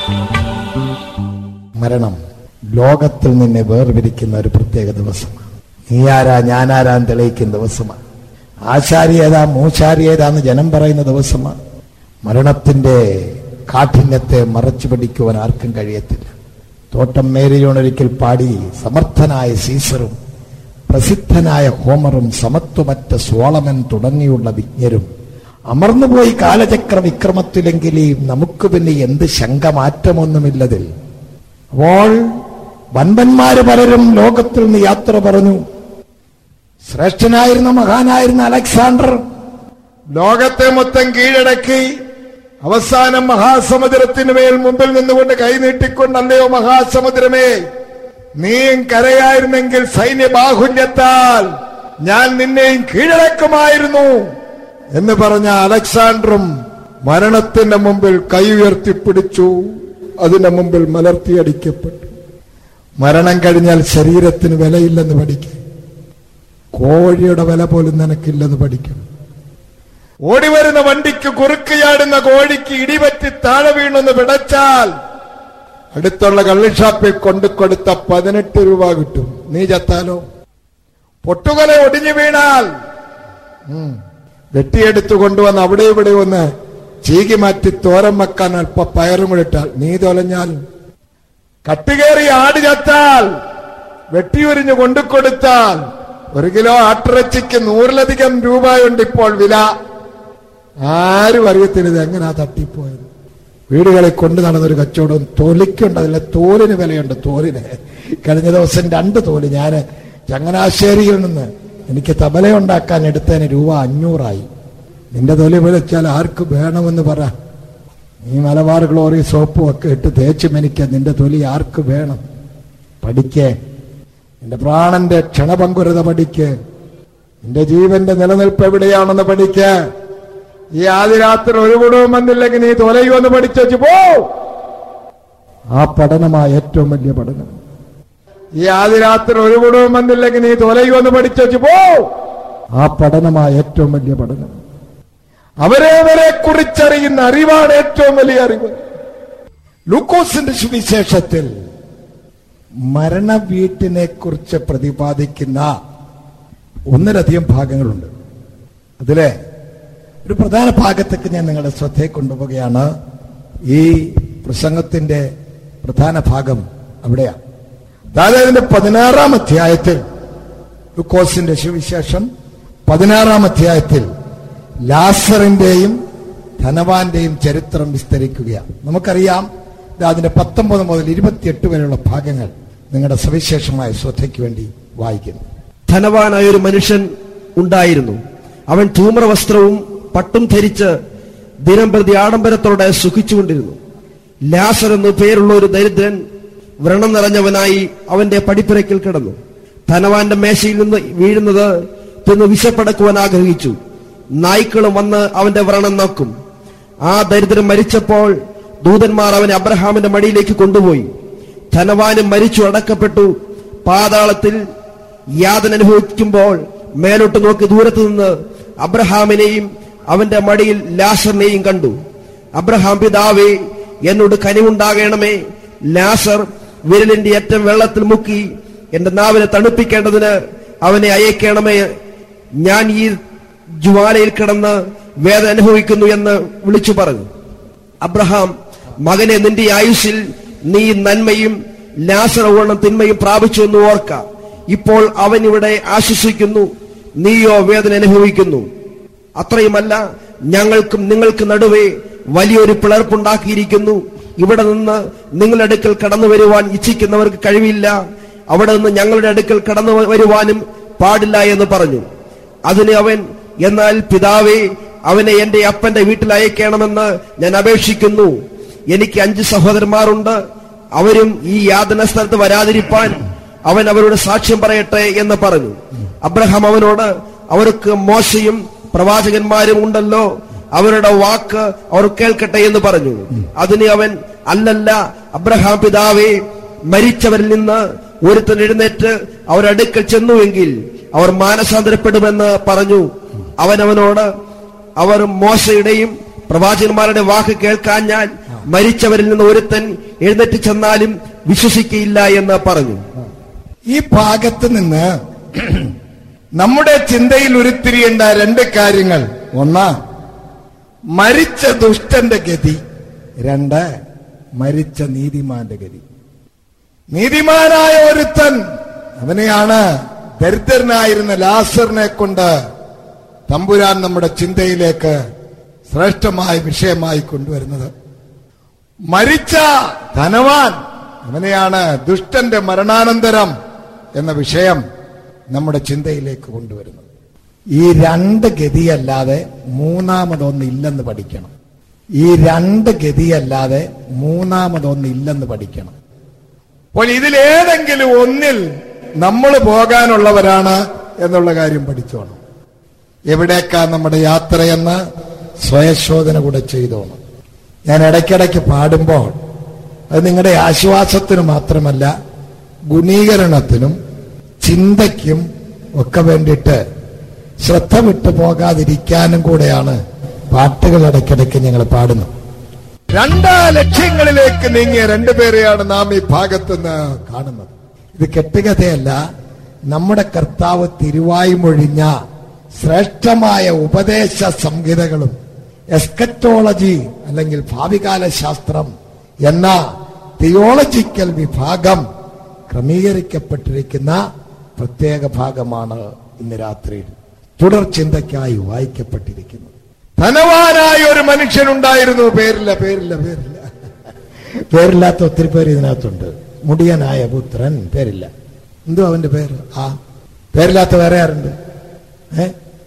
Speaker 1: മരണം ലോകത്തിൽ നിന്നെ വേർപിരിക്കുന്ന ഒരു പ്രത്യേക ദിവസമാണ് നീ ആരാ ഞാനാരാന്ന് തെളിയിക്കുന്ന ദിവസമാണ് ആശാരി ഏതാ മൂശാരി ഏതാന്ന് ജനം പറയുന്ന ദിവസമാണ് മരണത്തിന്റെ കാഠിന്യത്തെ മറച്ചു പിടിക്കുവാൻ ആർക്കും കഴിയത്തില്ല തോട്ടം മേരിയോൺ ഒരിക്കൽ പാടി സമർത്ഥനായ സീസറും പ്രസിദ്ധനായ ഹോമറും സമത്വമറ്റ സോളമൻ തുടങ്ങിയുള്ള വിജ്ഞരും അമർന്നുപോയി കാലചക്ര വിക്രമത്തിലെങ്കിലും നമുക്ക് പിന്നെ എന്ത് ശങ്ക മാറ്റമൊന്നുമില്ലതിൽ അപ്പോൾ വൻപന്മാര് പലരും ലോകത്തിൽ നിന്ന് യാത്ര പറഞ്ഞു ശ്രേഷ്ഠനായിരുന്ന മഹാനായിരുന്ന അലക്സാണ്ടർ ലോകത്തെ മൊത്തം കീഴടക്കി അവസാനം മഹാസമുദ്രത്തിന് മേൽ മുമ്പിൽ നിന്നുകൊണ്ട് കൈനീട്ടിക്കൊണ്ടല്ലയോ മഹാസമുദ്രമേ നീയും കരയായിരുന്നെങ്കിൽ സൈന്യബാഹുല്യത്താൽ ഞാൻ നിന്നെയും കീഴടക്കുമായിരുന്നു എന്ന് പറഞ്ഞ അലക്സാണ്ടറും മരണത്തിന്റെ മുമ്പിൽ കൈ ഉയർത്തിപ്പിടിച്ചു അതിന്റെ മുമ്പിൽ മലർത്തിയടിക്കപ്പെട്ടു മരണം കഴിഞ്ഞാൽ ശരീരത്തിന് വിലയില്ലെന്ന് പഠിക്കും കോഴിയുടെ വില പോലും നിനക്കില്ലെന്ന് പഠിക്കും ഓടിവരുന്ന വണ്ടിക്ക് കുറുക്കിയാടുന്ന കോഴിക്ക് ഇടിപറ്റി താഴെ വീണെന്ന് പിടച്ചാൽ അടുത്തുള്ള കള്ളിഷാപ്പിൽ കൊണ്ടു കൊടുത്ത പതിനെട്ട് രൂപ കിട്ടും നീ ചത്താലോ പൊട്ടുകല ഒടിഞ്ഞു വീണാൽ ഉം, വെട്ടിയെടുത്തു കൊണ്ടുവന്ന് അവിടെ ഇവിടെ ഒന്ന് ചീകി മാറ്റി തോരം വെക്കാൻ അല്പ പയറും കൂടി ഇട്ടാൽ നീ തൊലഞ്ഞാൽ കട്ടുകേറി ആട് ചത്താൽ വെട്ടിയുരിഞ്ഞു കൊണ്ടുകൊടുത്താൽ ഒരു കിലോ ആട്ടിറച്ചിക്ക് നൂറിലധികം രൂപയുണ്ട് ഇപ്പോൾ വില ആരും അറിയത്തില്ല ഇത് എങ്ങനെയാ തട്ടിപ്പോയത് വീടുകളിൽ കൊണ്ടു നടന്നൊരു കച്ചവടം തൊലിക്കുണ്ട് അതിലെ തോലിന് വിലയുണ്ട് തോലിന് കഴിഞ്ഞ ദിവസം രണ്ട് തോല് ഞാൻ ചങ്ങനാശ്ശേരിയിൽ നിന്ന് എനിക്ക് തബലയുണ്ടാക്കാൻ എടുത്തതിന് രൂപ അഞ്ഞൂറായി നിന്റെ തൊലി വിളിച്ചാൽ ആർക്ക് വേണമെന്ന് പറ നീ മലബാർ ഗ്ലോറി സോപ്പും ഒക്കെ ഇട്ട് തേച്ച് മെനിക്ക നിന്റെ തൊലി ആർക്ക് വേണം പഠിക്കേ നിന്റെ പ്രാണന്റെ ക്ഷണപങ്കുരത പഠിക്ക് നിന്റെ ജീവന്റെ നിലനിൽപ്പ് എവിടെയാണെന്ന് പഠിക്ക് ഈ ആദ്യ രാത്രി ഒരു കുടവും വന്നില്ലെങ്കിൽ നീ തൊലയുമെന്ന് പഠിച്ചു പോ ആ പഠനമാ ഏറ്റവും വലിയ പഠനം ഈ ആദ്യ രാത്രി ഒരു കുടവും വന്നില്ലെങ്കിൽ നീ തൊലയുമെന്ന് പഠിച്ചു പോ ആ പഠനമാ ഏറ്റവും വലിയ പഠനം അവരവരെ കുറിച്ചറിയുന്ന അറിവാണ് ഏറ്റവും വലിയ അറിവ് ലൂക്കോസിന്റെ സുവിശേഷത്തിൽ മരണ വീട്ടിനെ കുറിച്ച് പ്രതിപാദിക്കുന്ന ഒന്നിലധികം ഭാഗങ്ങളുണ്ട് അതിലെ ഒരു പ്രധാന ഭാഗത്തേക്ക് ഞാൻ നിങ്ങളുടെ ശ്രദ്ധയെ കൊണ്ടുപോവുകയാണ് ഈ പ്രസംഗത്തിന്റെ പ്രധാന ഭാഗം അവിടെയാണ് അതായത് അതിന്റെ പതിനാറാം അധ്യായത്തിൽ ലൂക്കോസിന്റെ സുവിശേഷം പതിനാറാം അധ്യായത്തിൽ ലാസറിന്റെയും ധനവാന്റെയും ചരിത്രം വിസ്തരിക്കുകയാണ് നമുക്കറിയാം ഇത് അതിന്റെ പത്തൊമ്പത് മുതൽ ഇരുപത്തിയെട്ട് വരെയുള്ള ഭാഗങ്ങൾ നിങ്ങളുടെ സവിശേഷമായ ശ്രദ്ധയ്ക്ക് വേണ്ടി വായിക്കുന്നു
Speaker 2: ധനവാനായ ഒരു മനുഷ്യൻ ഉണ്ടായിരുന്നു അവൻ ധൂമ്രവസ്ത്രവും പട്ടും ധരിച്ച് ദിനം പ്രതി ആഡംബരത്തോടെ സുഖിച്ചുകൊണ്ടിരുന്നു ലാസർ എന്നു പേരുള്ള ഒരു ദരിദ്രൻ വ്രണം നിറഞ്ഞവനായി അവന്റെ പടിപ്പുരയ്ക്കൽ കിടന്നു ധനവാന്റെ മേശയിൽ നിന്ന് വീഴുന്നത് തിന്ന് വിശപ്പടക്കുവാൻ ആഗ്രഹിച്ചു നായ്ക്കളും വന്ന് അവന്റെ വ്രണം നോക്കും ആ ദരിദ്രൻ മരിച്ചപ്പോൾ ദൂതന്മാർ അവനെ അബ്രഹാമിന്റെ മടിയിലേക്ക് കൊണ്ടുപോയി ധനവാനും മരിച്ചു അടക്കപ്പെട്ടു പാതാളത്തിൽ യാതന അനുഭവിക്കുമ്പോൾ മേലോട്ട് നോക്കി ദൂരത്ത് നിന്ന് അബ്രഹാമിനെയും അവന്റെ മടിയിൽ ലാസറിനെയും കണ്ടു അബ്രഹാം പിതാവേ എന്നോട് കനിവുണ്ടാകണമേ ലാസർ വിരലിന്റെ അറ്റം വെള്ളത്തിൽ മുക്കി എന്റെ നാവിനെ തണുപ്പിക്കേണ്ടതിന് അവനെ അയക്കണമേ ഞാൻ ഈ ജ്വാലയിൽ കിടന്ന് വേദന അനുഭവിക്കുന്നു എന്ന് വിളിച്ചു പറഞ്ഞു അബ്രഹാം മകനെ നിന്റെ ആയുസ്സിൽ നീ നന്മയും ലാസറവണ്ണം തിന്മയും പ്രാപിച്ചു എന്ന് ഓർക്ക ഇപ്പോൾ അവൻ ഇവിടെ ആശ്വസിക്കുന്നു നീയോ വേദന അനുഭവിക്കുന്നു അത്രയുമല്ല ഞങ്ങൾക്കും നിങ്ങൾക്ക് നടുവേ വലിയൊരു പിളർപ്പുണ്ടാക്കിയിരിക്കുന്നു ഇവിടെ നിന്ന് നിങ്ങളുടെ അടുക്കൽ കടന്നു വരുവാൻ ഇച്ഛിക്കുന്നവർക്ക് കഴിവില്ല അവിടെ നിന്ന് ഞങ്ങളുടെ അടുക്കൽ കടന്നു വരുവാനും പാടില്ല എന്ന് പറഞ്ഞു അതിന് അവൻ എന്നാൽ പിതാവേ അവനെ എന്റെ അപ്പന്റെ വീട്ടിൽ അയക്കണമെന്ന് ഞാൻ അപേക്ഷിക്കുന്നു എനിക്ക് അഞ്ച് സഹോദരന്മാരുണ്ട് അവരും ഈ യാതന സ്ഥലത്ത് വരാതിരിപ്പാൻ അവൻ അവരോട് സാക്ഷ്യം പറയട്ടെ എന്ന് പറഞ്ഞു അബ്രഹാം അവനോട് അവർക്ക് മോശയും പ്രവാചകന്മാരും ഉണ്ടല്ലോ അവരുടെ വാക്ക് അവർ കേൾക്കട്ടെ എന്ന് പറഞ്ഞു അതിന് അവൻ അല്ലല്ല അബ്രഹാം പിതാവേ മരിച്ചവരിൽ നിന്ന് ഒരുത്തൻ എഴുന്നേറ്റ് അവരടുക്കൽ ചെന്നുവെങ്കിൽ അവർ മാനസാന്തരപ്പെടുമെന്ന് പറഞ്ഞു അവൻ അവനോട് അവർ മോശയുടെയും പ്രവാചകന്മാരുടെ വാക്ക് കേൾക്കാഞ്ഞാൽ മരിച്ചവരിൽ നിന്ന് ഒരുത്തൻ എഴുന്നേറ്റ് ചെന്നാലും വിശ്വസിക്കയില്ല എന്ന് പറഞ്ഞു
Speaker 1: ഈ ഭാഗത്ത് നിന്ന് നമ്മുടെ ചിന്തയിൽ ഉരുത്തിരിയേണ്ട രണ്ട് കാര്യങ്ങൾ ഒന്ന് മരിച്ച ദുഷ്ടന്റെ ഗതി രണ്ട് മരിച്ച നീതിമാന്റെ ഗതി നീതിമാനായ ഒരുത്തൻ അവനെയാണ് ദരിദ്രനായിരുന്ന ലാസറിനെ കൊണ്ട് തമ്പുരാൻ നമ്മുടെ ചിന്തയിലേക്ക് ശ്രേഷ്ഠമായ വിഷയമായി കൊണ്ടുവരുന്നത് മരിച്ച ധനവാൻ അവനെയാണ് ദുഷ്ടന്റെ മരണാനന്തരം എന്ന വിഷയം നമ്മുടെ ചിന്തയിലേക്ക് കൊണ്ടുവരുന്നത് ഈ രണ്ട് ഗതിയല്ലാതെ മൂന്നാമതൊന്ന് ഇല്ലെന്ന് പഠിക്കണം ഈ രണ്ട് ഗതിയല്ലാതെ മൂന്നാമതൊന്ന് ഇല്ലെന്ന് പഠിക്കണം അപ്പോൾ ഇതിലേതെങ്കിലും ഒന്നിൽ നമ്മൾ പോകാനുള്ളവരാണ് എന്നുള്ള കാര്യം പഠിച്ചോണം എവിടേക്കാ നമ്മുടെ യാത്രയെന്ന് സ്വയശോധന കൂടെ ചെയ്തോണം ഞാൻ ഇടയ്ക്കിടയ്ക്ക് പാടുമ്പോൾ അത് നിങ്ങളുടെ ആശ്വാസത്തിന് മാത്രമല്ല ഗുണീകരണത്തിനും ചിന്തയ്ക്കും ഒക്കെ വേണ്ടിയിട്ട് ശ്രദ്ധ വിട്ടു പോകാതിരിക്കാനും കൂടെയാണ് പാട്ടുകൾ ഇടയ്ക്കിടയ്ക്ക് ഞങ്ങൾ പാടുന്നത് രണ്ട് ലക്ഷ്യങ്ങളിലേക്ക് നീങ്ങിയ രണ്ടുപേരെയാണ് നാം ഈ ഭാഗത്തുനിന്ന് കാണുന്നത് ഇത് കെട്ടുകഥയല്ല നമ്മുടെ കർത്താവ് തിരുവായ്മൊഴിഞ്ഞ ശ്രേഷ്ഠമായ ഉപദേശ സംഹിതകളും എസ്കറ്റോളജി അല്ലെങ്കിൽ ഭാവികാല ശാസ്ത്രം എന്ന തിയോളജിക്കൽ വിഭാഗം ക്രമീകരിക്കപ്പെട്ടിരിക്കുന്ന പ്രത്യേക ഭാഗമാണ് ഇന്ന് രാത്രിയിൽ തുടർ ചിന്തയ്ക്കായി വായിക്കപ്പെട്ടിരിക്കുന്നത് ധനവാനായ ഒരു മനുഷ്യനുണ്ടായിരുന്നു പേരില്ല പേരില്ല പേരില്ല പേരില്ലാത്ത ഒത്തിരി പേര് ഇതിനകത്തുണ്ട് മുടിയനായ പുത്രൻ പേരില്ല എന്തോ അവന്റെ പേര് ആ പേരില്ലാത്ത വേറെ ആരുണ്ട് ഏ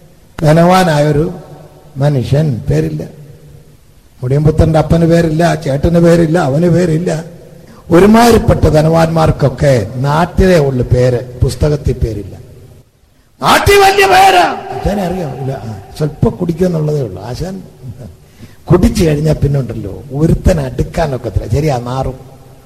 Speaker 1: ധനവാനായ ഒരു മനുഷ്യൻ പേരില്ല മുടിയൻപുത്രന്റെ അപ്പന് പേരില്ല ചേട്ടന് പേരില്ല അവന് പേരില്ല ഒരുമാതിരിപ്പെട്ട ധനവാന്മാർക്കൊക്കെ നാട്ടിലെ ഉള്ള പേര് പുസ്തകത്തിൽ പേരില്ല നാട്ടിൽ വലിയ പേരാ ആശാനെ അറിയാം ഇല്ല ആ, സ്വല്പം കുടിക്കുന്നുള്ളതേ ഉള്ളൂ ആശാൻ കുടിച്ചു കഴിഞ്ഞാൽ പിന്നെ ഉണ്ടല്ലോ ഒരുത്തൻ അടുക്കാനൊക്കത്തില്ല ശരിയാ നാറും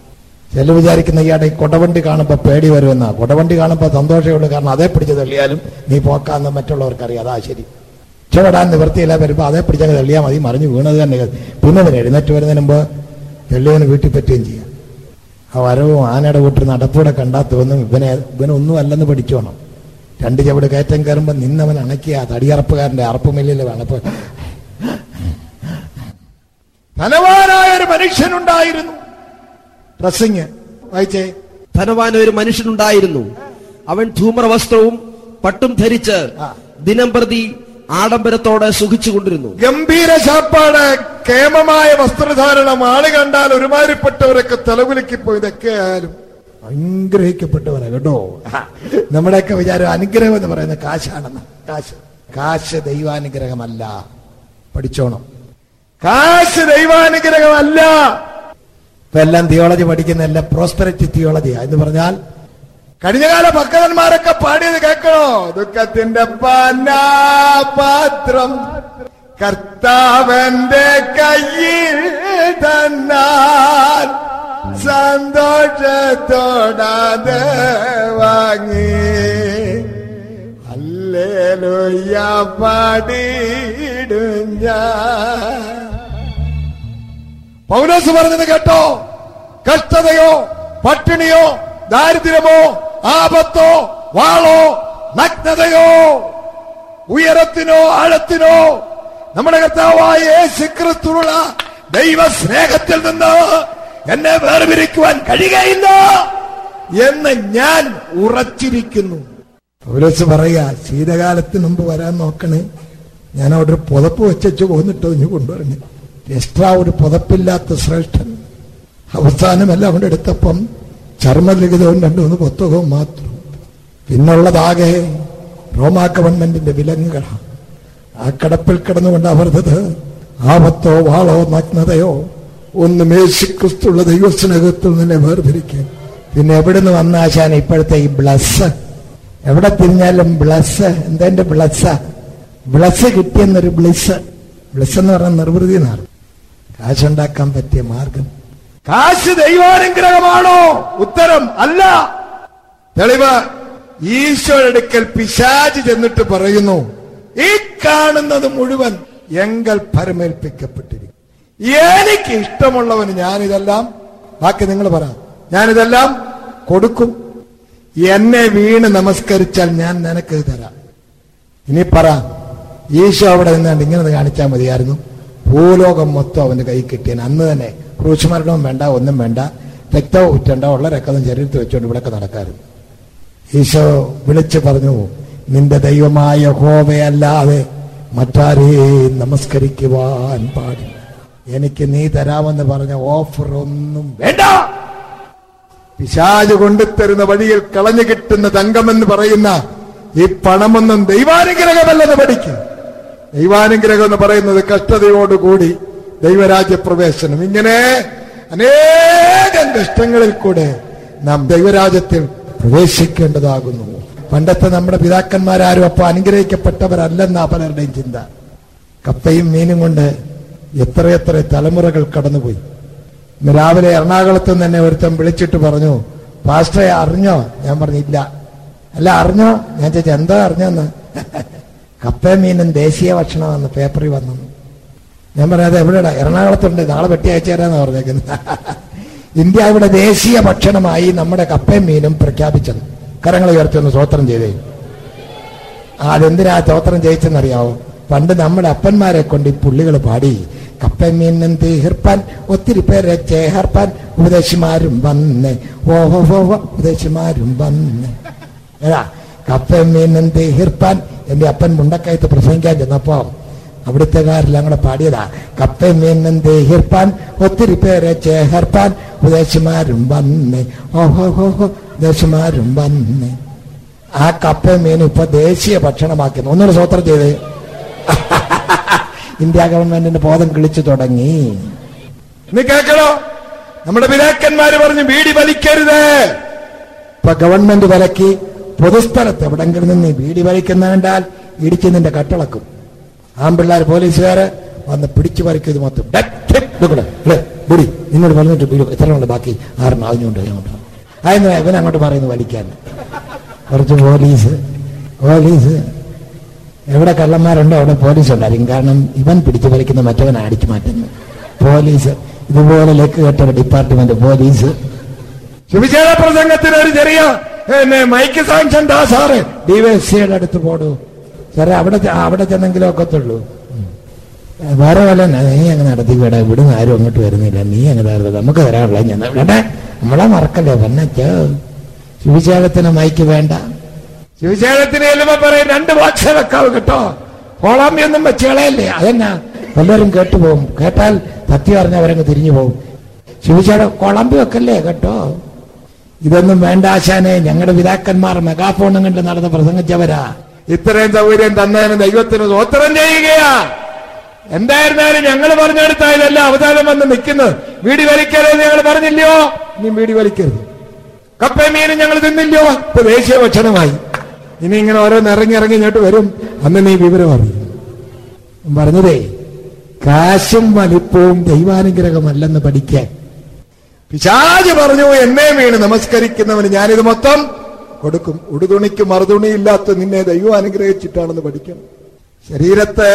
Speaker 1: ചില വിചാരിക്കുന്ന ഇയാടെ ഈ കൊടവണ്ടി കാണുമ്പോ പേടി വരുമെന്നാ കൊടവണ്ടി കാണുമ്പോ സന്തോഷമേ ഉള്ളൂ കാരണം അതേ പിടിച്ച് തള്ളിയാലും നീ പോക്കാന്ന് മറ്റുള്ളവർക്കറിയാം അതാ ശരി രക്ഷപ്പെടാൻ നിവൃത്തിയില്ല വരുമ്പോ അതേ പിടിച്ചങ്ങ് തള്ളിയാൽ മതി മറിഞ്ഞു വീണത് തന്നെ പിന്നെ അതിന് എഴുന്നേറ്റ് വരുന്നതിന് മുമ്പ് തെള്ളിയവന് വീട്ടിൽ പറ്റുകയും ചെയ്യാം ആ വരവും ആനയുടെ കൂട്ടിൽ നടപ്പൂടെ കണ്ടാൽ തോന്നും ഇവനെ ഇവനൊന്നും അല്ലെന്ന് പഠിച്ചോണം രണ്ട് ചവിട് കയറ്റം കയറുമ്പോൾ നിന്നവൻ അണക്കിയ ആ തടിയറപ്പുകാരന്റെ അറപ്പുമില്ലിൽ വേണപ്പോ ധനവാനായ ഒരു മനുഷ്യനുണ്ടായിരുന്നു ഡ്രസ്സിങ് വായിച്ചേ
Speaker 2: ധനവാൻ ഒരു മനുഷ്യനുണ്ടായിരുന്നു അവൻ ധൂമ്രവസ്ത്രവും പട്ടും ധരിച്ച്
Speaker 1: ആ.
Speaker 2: ദിനം പ്രതി ആഡംബരത്തോടെ സുഖിച്ചുകൊണ്ടിരുന്നു
Speaker 1: ഗംഭീര ശാപ്പാട് കേമമായ വസ്ത്രധാരണം ആള് കണ്ടാൽ ഒരുമാതിരിപ്പെട്ടവരൊക്കെ തലകുലുക്കിപ്പോ ഇതൊക്കെ ആയാലും അനുഗ്രഹിക്കപ്പെട്ടവനാ കേട്ടോ നമ്മുടെയൊക്കെ വിചാരം അനുഗ്രഹം എന്ന് പറയുന്ന കാശാണെന്ന് കാശ് കാശ് ദൈവാനുഗ്രഹമല്ല പഠിച്ചോണം കാശ് ദൈവാനുഗ്രഹമല്ല ഇപ്പൊ എല്ലാം തിയോളജി പഠിക്കുന്ന എല്ലാം പ്രോസ്പെറിറ്റി തിയോളജിയാ എന്ന് പറഞ്ഞാൽ കഴിഞ്ഞകാല ഭക്തന്മാരൊക്കെ പാടിയത് കേൾക്കണോ ദുഃഖത്തിന്റെ പാത്രം കർത്താവന്റെ കയ്യിൽ തന്നാൽ സന്തോഷത്തോടാതെ വാങ്ങി അല്ലേലുയ്യ പാടിയിടും ഞാൻ പൗലോസ് പറഞ്ഞത് കേട്ടോ കഷ്ടതയോ പട്ടിണിയോ ദാരിദ്ര്യമോ ആപത്തോ വാളോ നഗ്നതയോ ഉയരത്തിനോ ആഴത്തിനോ നമ്മുടെ കർത്താവായ യേശു ക്രിസ്തുള്ള ദൈവ സ്നേഹത്തിൽ നിന്ന് എന്നെ വേർപിരിക്കുവാൻ കഴിയുകയില്ല എന്ന് ഞാൻ ഉറച്ചിരിക്കുന്നു പൗലോസ് പറയാ ശീതകാലത്തിന് മുമ്പ് വരാൻ നോക്കണേ ഞാൻ അവിടെ ഒരു പുതപ്പ് വെച്ചു പോന്നിട്ടോ ഇനി കൊണ്ടുവരണേ എക്സ്ട്രാ ഒരു പുതപ്പില്ലാത്ത ശ്രേഷ്ഠൻ അവസാനമല്ല അവിടെ എടുത്തപ്പം ചർമ്മലിഖിതവും രണ്ടു മൂന്ന് പുസ്തകവും മാത്രം പിന്നുള്ളതാകെ റോമാ ഗവൺമെന്റിന്റെ വിലങ്ങുകളാണ് ആ കിടപ്പിൽ കിടന്നുകൊണ്ട് അവർത്തത് ആപത്തോ വാളോ നഗ്നതയോ ഒന്ന് മേശിക്രിസ്തുള്ള ദൈവസ്നേഹത്തിൽ നിന്നെ വേർതിരിക്കാൻ പിന്നെ എവിടുന്ന് വന്ന ആശാൻ ഇപ്പോഴത്തെ ഈ ബ്ലസ് എവിടെ തിരിഞ്ഞാലും ബ്ലസ് എന്തെന്റെ ബ്ലസ്സാ ബ്ലസ് കിട്ടിയെന്നൊരു ബ്ലിസ് ബ്ലിസ് എന്ന് പറഞ്ഞ നിർവൃതി എന്നാണ് കാശുണ്ടാക്കാൻ പറ്റിയ മാർഗം കാശ് ദൈവാനുഗ്രഹമാണോ ഉത്തരം അല്ല തെളിവ് ഈശോയെടുക്കൽ പിശാച് ചെന്നിട്ട് പറയുന്നു ഈ കാണുന്നത് മുഴുവൻ എങ്കൽ പരമേൽപ്പിക്കപ്പെട്ടിരിക്കും എനിക്ക് ഇഷ്ടമുള്ളവന് ഞാനിതെല്ലാം ബാക്കി നിങ്ങൾ പറ ഞാനിതെല്ലാം കൊടുക്കും എന്നെ വീണ് നമസ്കരിച്ചാൽ ഞാൻ നിനക്ക് ഇത് തരാം ഇനി പറ ഈശോ അവിടെ നിന്നാണ്ട് ഇങ്ങനെ ഒന്ന് കാണിച്ചാൽ മതിയായിരുന്നു ഭൂലോകം മൊത്തം അവന്റെ കൈ കിട്ടിയാൻ അന്ന് തന്നെ ക്രൂശുമരണവും വേണ്ട ഒന്നും വേണ്ട രക്തവും ഉറ്റണ്ട ഉള്ള രക്തം ശരീരത്തിൽ വെച്ചുകൊണ്ട് ഇവിടെയൊക്കെ നടക്കാറുണ്ട് ഈശോ വിളിച്ചു പറഞ്ഞു നിന്റെ ദൈവമായ ഹോമയല്ലാതെ മറ്റാരെയും നമസ്കരിക്കുവാൻ പാടില്ല എനിക്ക് നീ തരാമെന്ന് പറഞ്ഞ ഓഫർ ഒന്നും വേണ്ട പിശാജ് കൊണ്ടുതരുന്ന വഴിയിൽ കളഞ്ഞു കിട്ടുന്ന തങ്കമെന്ന് പറയുന്ന ഈ പണമൊന്നും ദൈവാനുഗ്രഹമല്ലെന്ന് പഠിക്കും ദൈവാനുഗ്രഹം എന്ന് പറയുന്നത് കഷ്ടതയോടുകൂടി ദൈവരാജ്യ പ്രവേശനം ഇങ്ങനെ അനേകം കഷ്ടങ്ങളിൽ കൂടെ നാം ദൈവരാജ്യത്തിൽ പ്രവേശിക്കേണ്ടതാകുന്നു പണ്ടത്തെ നമ്മുടെ പിതാക്കന്മാരാരും അപ്പൊ അനുഗ്രഹിക്കപ്പെട്ടവരല്ലെന്നാ പലരുടെയും ചിന്ത കപ്പയും മീനും കൊണ്ട് എത്രയെത്ര തലമുറകൾ കടന്നുപോയി ഇന്ന് രാവിലെ എറണാകുളത്ത് നിന്ന് തന്നെ ഒരുത്തൻ വിളിച്ചിട്ട് പറഞ്ഞു പാസ്റ്ററെ അറിഞ്ഞോ ഞാൻ പറഞ്ഞു ഇല്ല അല്ല അറിഞ്ഞോ ഞാൻ ചോദിച്ചു എന്താ അറിഞ്ഞോന്ന് കപ്പയും മീനും ദേശീയ ഭക്ഷണമെന്ന് പേപ്പറിൽ വന്നു ഞാൻ പറയാതെ എവിടെയാ എറണാകുളത്തുണ്ട് നാളെ വെട്ടി അയച്ചു തരാന്ന് പറഞ്ഞേക്കുന്നത് ഇന്ത്യ ഇവിടെ ദേശീയ ഭക്ഷണമായി നമ്മുടെ കപ്പയും മീനും പ്രഖ്യാപിച്ചത് കരങ്ങൾ ഉയർത്തുന്ന സ്വോത്രം ചെയ്തേ ആ അതെന്തിനാ സ്തോത്രം ജയിച്ചെന്നറിയാവോ പണ്ട് നമ്മുടെ അപ്പന്മാരെ കൊണ്ട് ഈ പുള്ളികൾ പാടി കപ്പമീനും തീർപ്പാൻ ഒത്തിരി പേരെ ചേർപ്പാൻ ഉപദേശിമാരും വന്നേ ഓഹോ ഓഹോ ഉപദേശിമാരും വന്നേ ഏതാ കപ്പമീനും തീർപ്പാൻ എന്റെ അപ്പൻ മുണ്ടക്കയത്ത് പ്രസംഗിക്കാൻ ചെന്നപ്പോ അവിടുത്തെക്കാരെല്ലാം കൂടെ പാടിയതാ കപ്പമീനും തീർപ്പാൻ ഒത്തിരി പേരെ ചേർപ്പാൻ ഉപദേശിമാരും വന്നേ ഓഹോ ഓഹോ ഉപദേശിമാരും വന്നേ ആ കപ്പയും മീനും ഇപ്പൊ ദേശീയ ഭക്ഷണമാക്കുന്നു ഒന്നുകൂടെ സ്വോത്രം ചെയ്ത് ഇന്ത്യ ഗവൺമെന്റിന്റെ ബോധം കിളിച്ചു തുടങ്ങി നീ കേൾക്കണോ നമ്മുടെ പിതാക്കന്മാര് പറഞ്ഞു ബീഡി വലിക്കരുത് ഇപ്പൊ ഗവൺമെന്റ് വിലക്കി പൊതുസ്ഥലത്ത് എവിടെങ്കിലും നിന്ന് നീ ബീഡി വലിക്കുന്ന കണ്ടാൽ ഇടിച്ച് നിന്റെ കട്ടിളക്കും ആമ്പിള്ളാർ പോലീസുകാര് വന്ന് പിടിച്ചു പറിക്കും ഇത് മൊത്തം ഡേ, ഡേ, ഇതുകൂടെ, ഇവിടെ, ബീഡി നിന്നോട് പറഞ്ഞിട്ട് ബീഡി എത്ര ഉണ്ട് ബാക്കി ആറിന് അതിനുണ്ട് അങ്ങോട്ട് അതെന്താ ഇവൻ അങ്ങോട്ട് പറയുന്നു വലിക്കാൻ കുറച്ച് പോലീസ് പോലീസ് എവിടെ കള്ളന്മാരുണ്ടോ അവിടെ പോലീസ് ഉണ്ടായിരിക്കും കാരണം ഇവൻ പിടിച്ചു വലിക്കുന്ന മറ്റവൻ അടിച്ചു മാറ്റുന്നു പോലീസ് ഇതുപോലെ ലെക്ക് കെട്ട ഡിപ്പാർട്ട്മെന്റ് പോലീസ് സുവിശേഷ പ്രസംഗത്തിന് ഒരു ചെറിയ എന്നെ മൈക്ക് സാങ്ഷൻ താ സാറ് ഡിവൈസിയുടെ അടുത്ത് പോടൂ സാറേ അവിടെ ചെ- അവിടെ ചെന്നെങ്കിലും ഒക്കത്തുള്ളൂ ഉം. വേറെ പോലെ തന്നെ, നീ അങ്ങനെ നടത്തി വിട ഇവിടുന്ന് ആരും അങ്ങോട്ട് വരുന്നില്ല നീ അങ്ങനെ തരരുത്. നമുക്ക് തരാനുള്ള ഞാൻ വേണ്ടേ നമ്മളെ മറക്കല്ലേ വന്നച്ചോ ശിവശേഖത്തിന് മൈക്ക് വേണ്ട ശിവശേഖത്തിന് ചെല്ലുമ്പോ പറയും രണ്ട് വാക്സ വെക്കാവ് കേട്ടോ കോളാമ്പിയൊന്നും വെച്ച് കളയല്ലേ അതെന്നാ എല്ലാവരും കേട്ടുപോകും കേട്ടാൽ സത്യം അറിഞ്ഞവരങ്ങ് തിരിഞ്ഞു പോകും ശിവശേഖര കോളാമ്പി വെക്കല്ലേ കേട്ടോ ഇതൊന്നും വേണ്ട ആശാനെ ഞങ്ങളുടെ പിതാക്കന്മാർ മെഗാഫോണും കണ്ട് നടന്ന് പ്രസംഗിച്ചവരാ ഇത്രയും സൗകര്യം തന്നതിന് ദൈവത്തിന് സ്വോത്രം ചെയ്യുകയാ എന്തായിരുന്നാലും ഞങ്ങൾ പറഞ്ഞെടുത്താ ഇതെല്ലാം അവതാരം വന്ന് നിൽക്കുന്നത് വീടി വലിക്കരുത് ഞങ്ങൾ പറഞ്ഞില്ലയോ നീ വീടി വലിക്കരുത് കപ്പയും മീനും ഞങ്ങൾ തിന്നില്ലയോ ഇപ്പൊ ദേശീയ ഭക്ഷണമായി ഇനി ഇങ്ങനെ ഓരോന്ന് ഇറങ്ങി ഇറങ്ങി ഇങ്ങോട്ട് വരും അന്ന് നീ വിവരം അറിയും ഞാൻ പറഞ്ഞതേ കാശും വലിപ്പവും ദൈവാനുഗ്രഹമല്ലെന്ന് പഠിക്കാൻ പിശാജ് പറഞ്ഞു എന്നെ വീണ് നമസ്കരിക്കുന്നവന് ഞാനിത് മൊത്തം കൊടുക്കും ഉടുതുണിക്ക് മറുതുണിയില്ലാത്ത നിന്നെ ദൈവം അനുഗ്രഹിച്ചിട്ടാണെന്ന് പഠിക്കണം ശരീരത്ത്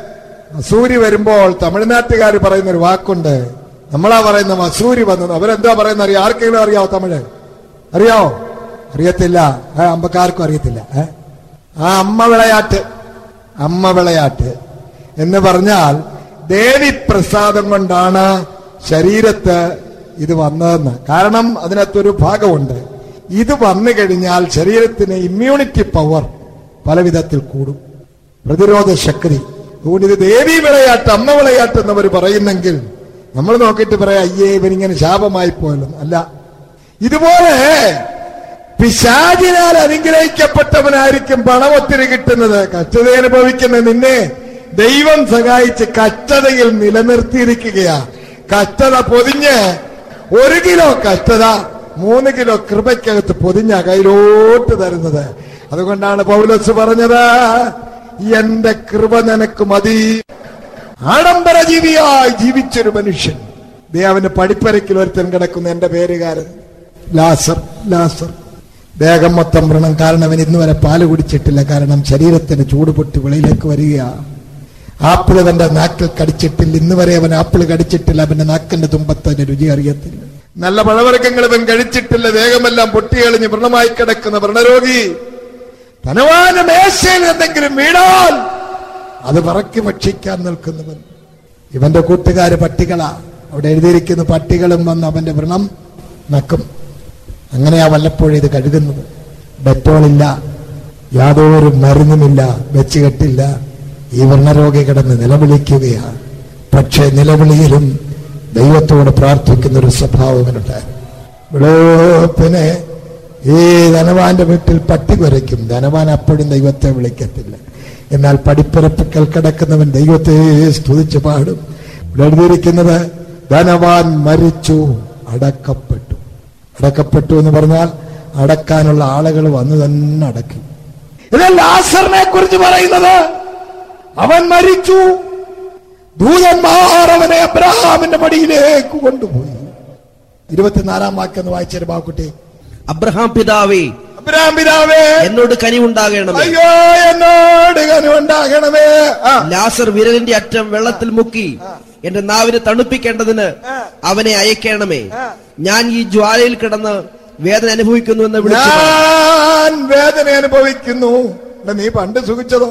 Speaker 1: അസൂരി വരുമ്പോൾ തമിഴ്നാട്ടുകാർ പറയുന്ന ഒരു വാക്കുണ്ട് നമ്മളാ പറയുന്ന അസൂരി വന്നത് അവരെന്താ പറയുന്ന അറിയാം ആർക്കെങ്കിലും അറിയാവോ തമിഴ് അറിയാവോ അറിയത്തില്ല ആ അമ്പക്കാർക്കും അറിയത്തില്ല ഏ? ആ അമ്മ വിളയാട്ട് അമ്മ വിളയാട്ട് എന്ന് പറഞ്ഞാൽ ദേവിപ്രസാദം കൊണ്ടാണ് ശരീരത്ത് ഇത് വന്നതെന്ന് കാരണം അതിനകത്തൊരു ഭാഗമുണ്ട് ഇത് വന്നു കഴിഞ്ഞാൽ ശരീരത്തിന് ഇമ്മ്യൂണിറ്റി പവർ പല വിധത്തിൽ കൂടും പ്രതിരോധ ശക്തി അതുകൊണ്ട് ഇത് ദേവി വിളയാട്ട് അമ്മ വിളയാട്ട് എന്നവർ പറയുന്നെങ്കിൽ നമ്മൾ നോക്കിയിട്ട് പറയാം അയ്യേ ഇവനിങ്ങനെ ശാപമായി പോയല്ലോ അല്ല ഇതുപോലെ പിശാചിനാൽ അനുഗ്രഹിക്കപ്പെട്ടവനായിരിക്കും പണം ഒത്തിരി കിട്ടുന്നത് കഷ്ടത അനുഭവിക്കുന്ന നിന്നെ ദൈവം സഹായിച്ച് കഷ്ടതയിൽ നിലനിർത്തിയിരിക്കുകയാ കഷ്ടത പൊതിഞ്ഞ് ഒരു കിലോ കഷ്ടത മൂന്ന് കിലോ കൃപയ്ക്കകത്ത് പൊതിഞ്ഞ കയ്യിലോട്ട് തരുന്നത് അതുകൊണ്ടാണ് പൗലോസ് പറഞ്ഞത് എന്റെ കൃപ നിനക്ക് മതി ആഡംബര ജീവിയായി ജീവിച്ചൊരു മനുഷ്യൻ ദേ അവന്റെ പടിപ്പരക്കിൽ ഒരുത്തൻ കിടക്കുന്ന എന്റെ പേരുകാരൻ ലാസർ ലാസർ ദേഹം മൊത്തം വ്രണം കാരണം അവൻ ഇന്ന് വരെ പാല് കുടിച്ചിട്ടില്ല കാരണം ശരീരത്തിന് ചൂട് പൊട്ടി വെളിയിലേക്ക് വരിക ആപ്പിള് തന്റെ നാക്കിൽ കടിച്ചിട്ടില്ല ഇന്ന് വരെ അവൻ ആപ്പിള് കടിച്ചിട്ടില്ല അവന്റെ നാക്കിന്റെ തുമ്പത്തിന് രുചി അറിയത്തില്ല നല്ല പഴവർഗ്ഗങ്ങൾ അവൻ കഴിച്ചിട്ടില്ല ദേഹമെല്ലാം പൊട്ടിയെളിഞ്ഞ് വ്രണമായി കിടക്കുന്ന വ്രണരോഗി ധനവാന മേശയിൽ എന്തെങ്കിലും വീണാൽ അത് പറക്കി ഭക്ഷിക്കാൻ നിൽക്കുന്നവൻ ഇവന്റെ കൂട്ടുകാര് പട്ടികളാ അവിടെ എഴുതിയിരിക്കുന്ന പട്ടികളും വന്ന് അവന്റെ വ്രണം നക്കും അങ്ങനെയാ വല്ലപ്പോഴും ഇത് കഴുകുന്നത് ഡെറ്റോളില്ല യാതൊരു മരുന്നുമില്ല വെച്ചുകെട്ടില്ല ഈ വർണ്ണരോഗി കിടന്ന് നിലവിളിക്കുകയാണ് പക്ഷേ നിലവിളിയിലും ദൈവത്തോട് പ്രാർത്ഥിക്കുന്ന ഒരു സ്വഭാവമുണ്ട് വെളുപ്പിനെ ഈ ധനവാന്റെ വീട്ടിൽ പട്ടി കുരയ്ക്കും ധനവാൻ അപ്പോഴും ദൈവത്തെ വിളിക്കത്തില്ല എന്നാൽ പടിപ്പിറപ്പിക്കൽ കിടക്കുന്നവൻ ദൈവത്തെ സ്തുതിച്ച് പാടും ഇവിടെ എഴുതിയിരിക്കുന്നത് ധനവാൻ മരിച്ചു അടക്കപ്പെട്ടു അടക്കപ്പെട്ടു എന്ന് പറഞ്ഞാൽ അടക്കാനുള്ള ആളുകൾ വന്നു തന്നെ അടക്കി ഇത് ലാസറിനെ കുറിച്ച് പറയുന്നത് അവൻ മരിച്ചു ദൂതന്മാർ അവനെ അബ്രഹാമിന്റെ മടിയിലേക്ക് കൊണ്ടുപോയി ഇരുപത്തിനാലാം വാക്യം ഒന്ന് വായിച്ചൊരു ബാക്കുട്ടി
Speaker 2: അബ്രഹാം പിതാവേ
Speaker 1: അബ്രഹാം പിതാവേ
Speaker 2: എന്നോട് കനിവുണ്ടാകണമേ
Speaker 1: അയ്യോ എന്നോട് കനുണ്ടാകണമേ ആ
Speaker 2: ലാസർ വിരലിന്റെ അറ്റം വെള്ളത്തിൽ മുക്കി എന്റെ നാവിനെ തണുപ്പിക്കേണ്ടതിന് അവനെ അയക്കണമേ ഞാൻ ഈ ജ്വാലയിൽ കിടന്ന് വേദന അനുഭവിക്കുന്നു എന്ന് വിളിച്ചു പറഞ്ഞു.
Speaker 1: ഞാൻ വേദന അനുഭവിക്കുന്നു എടാ, നീ പണ്ട് സുഖിച്ചതോ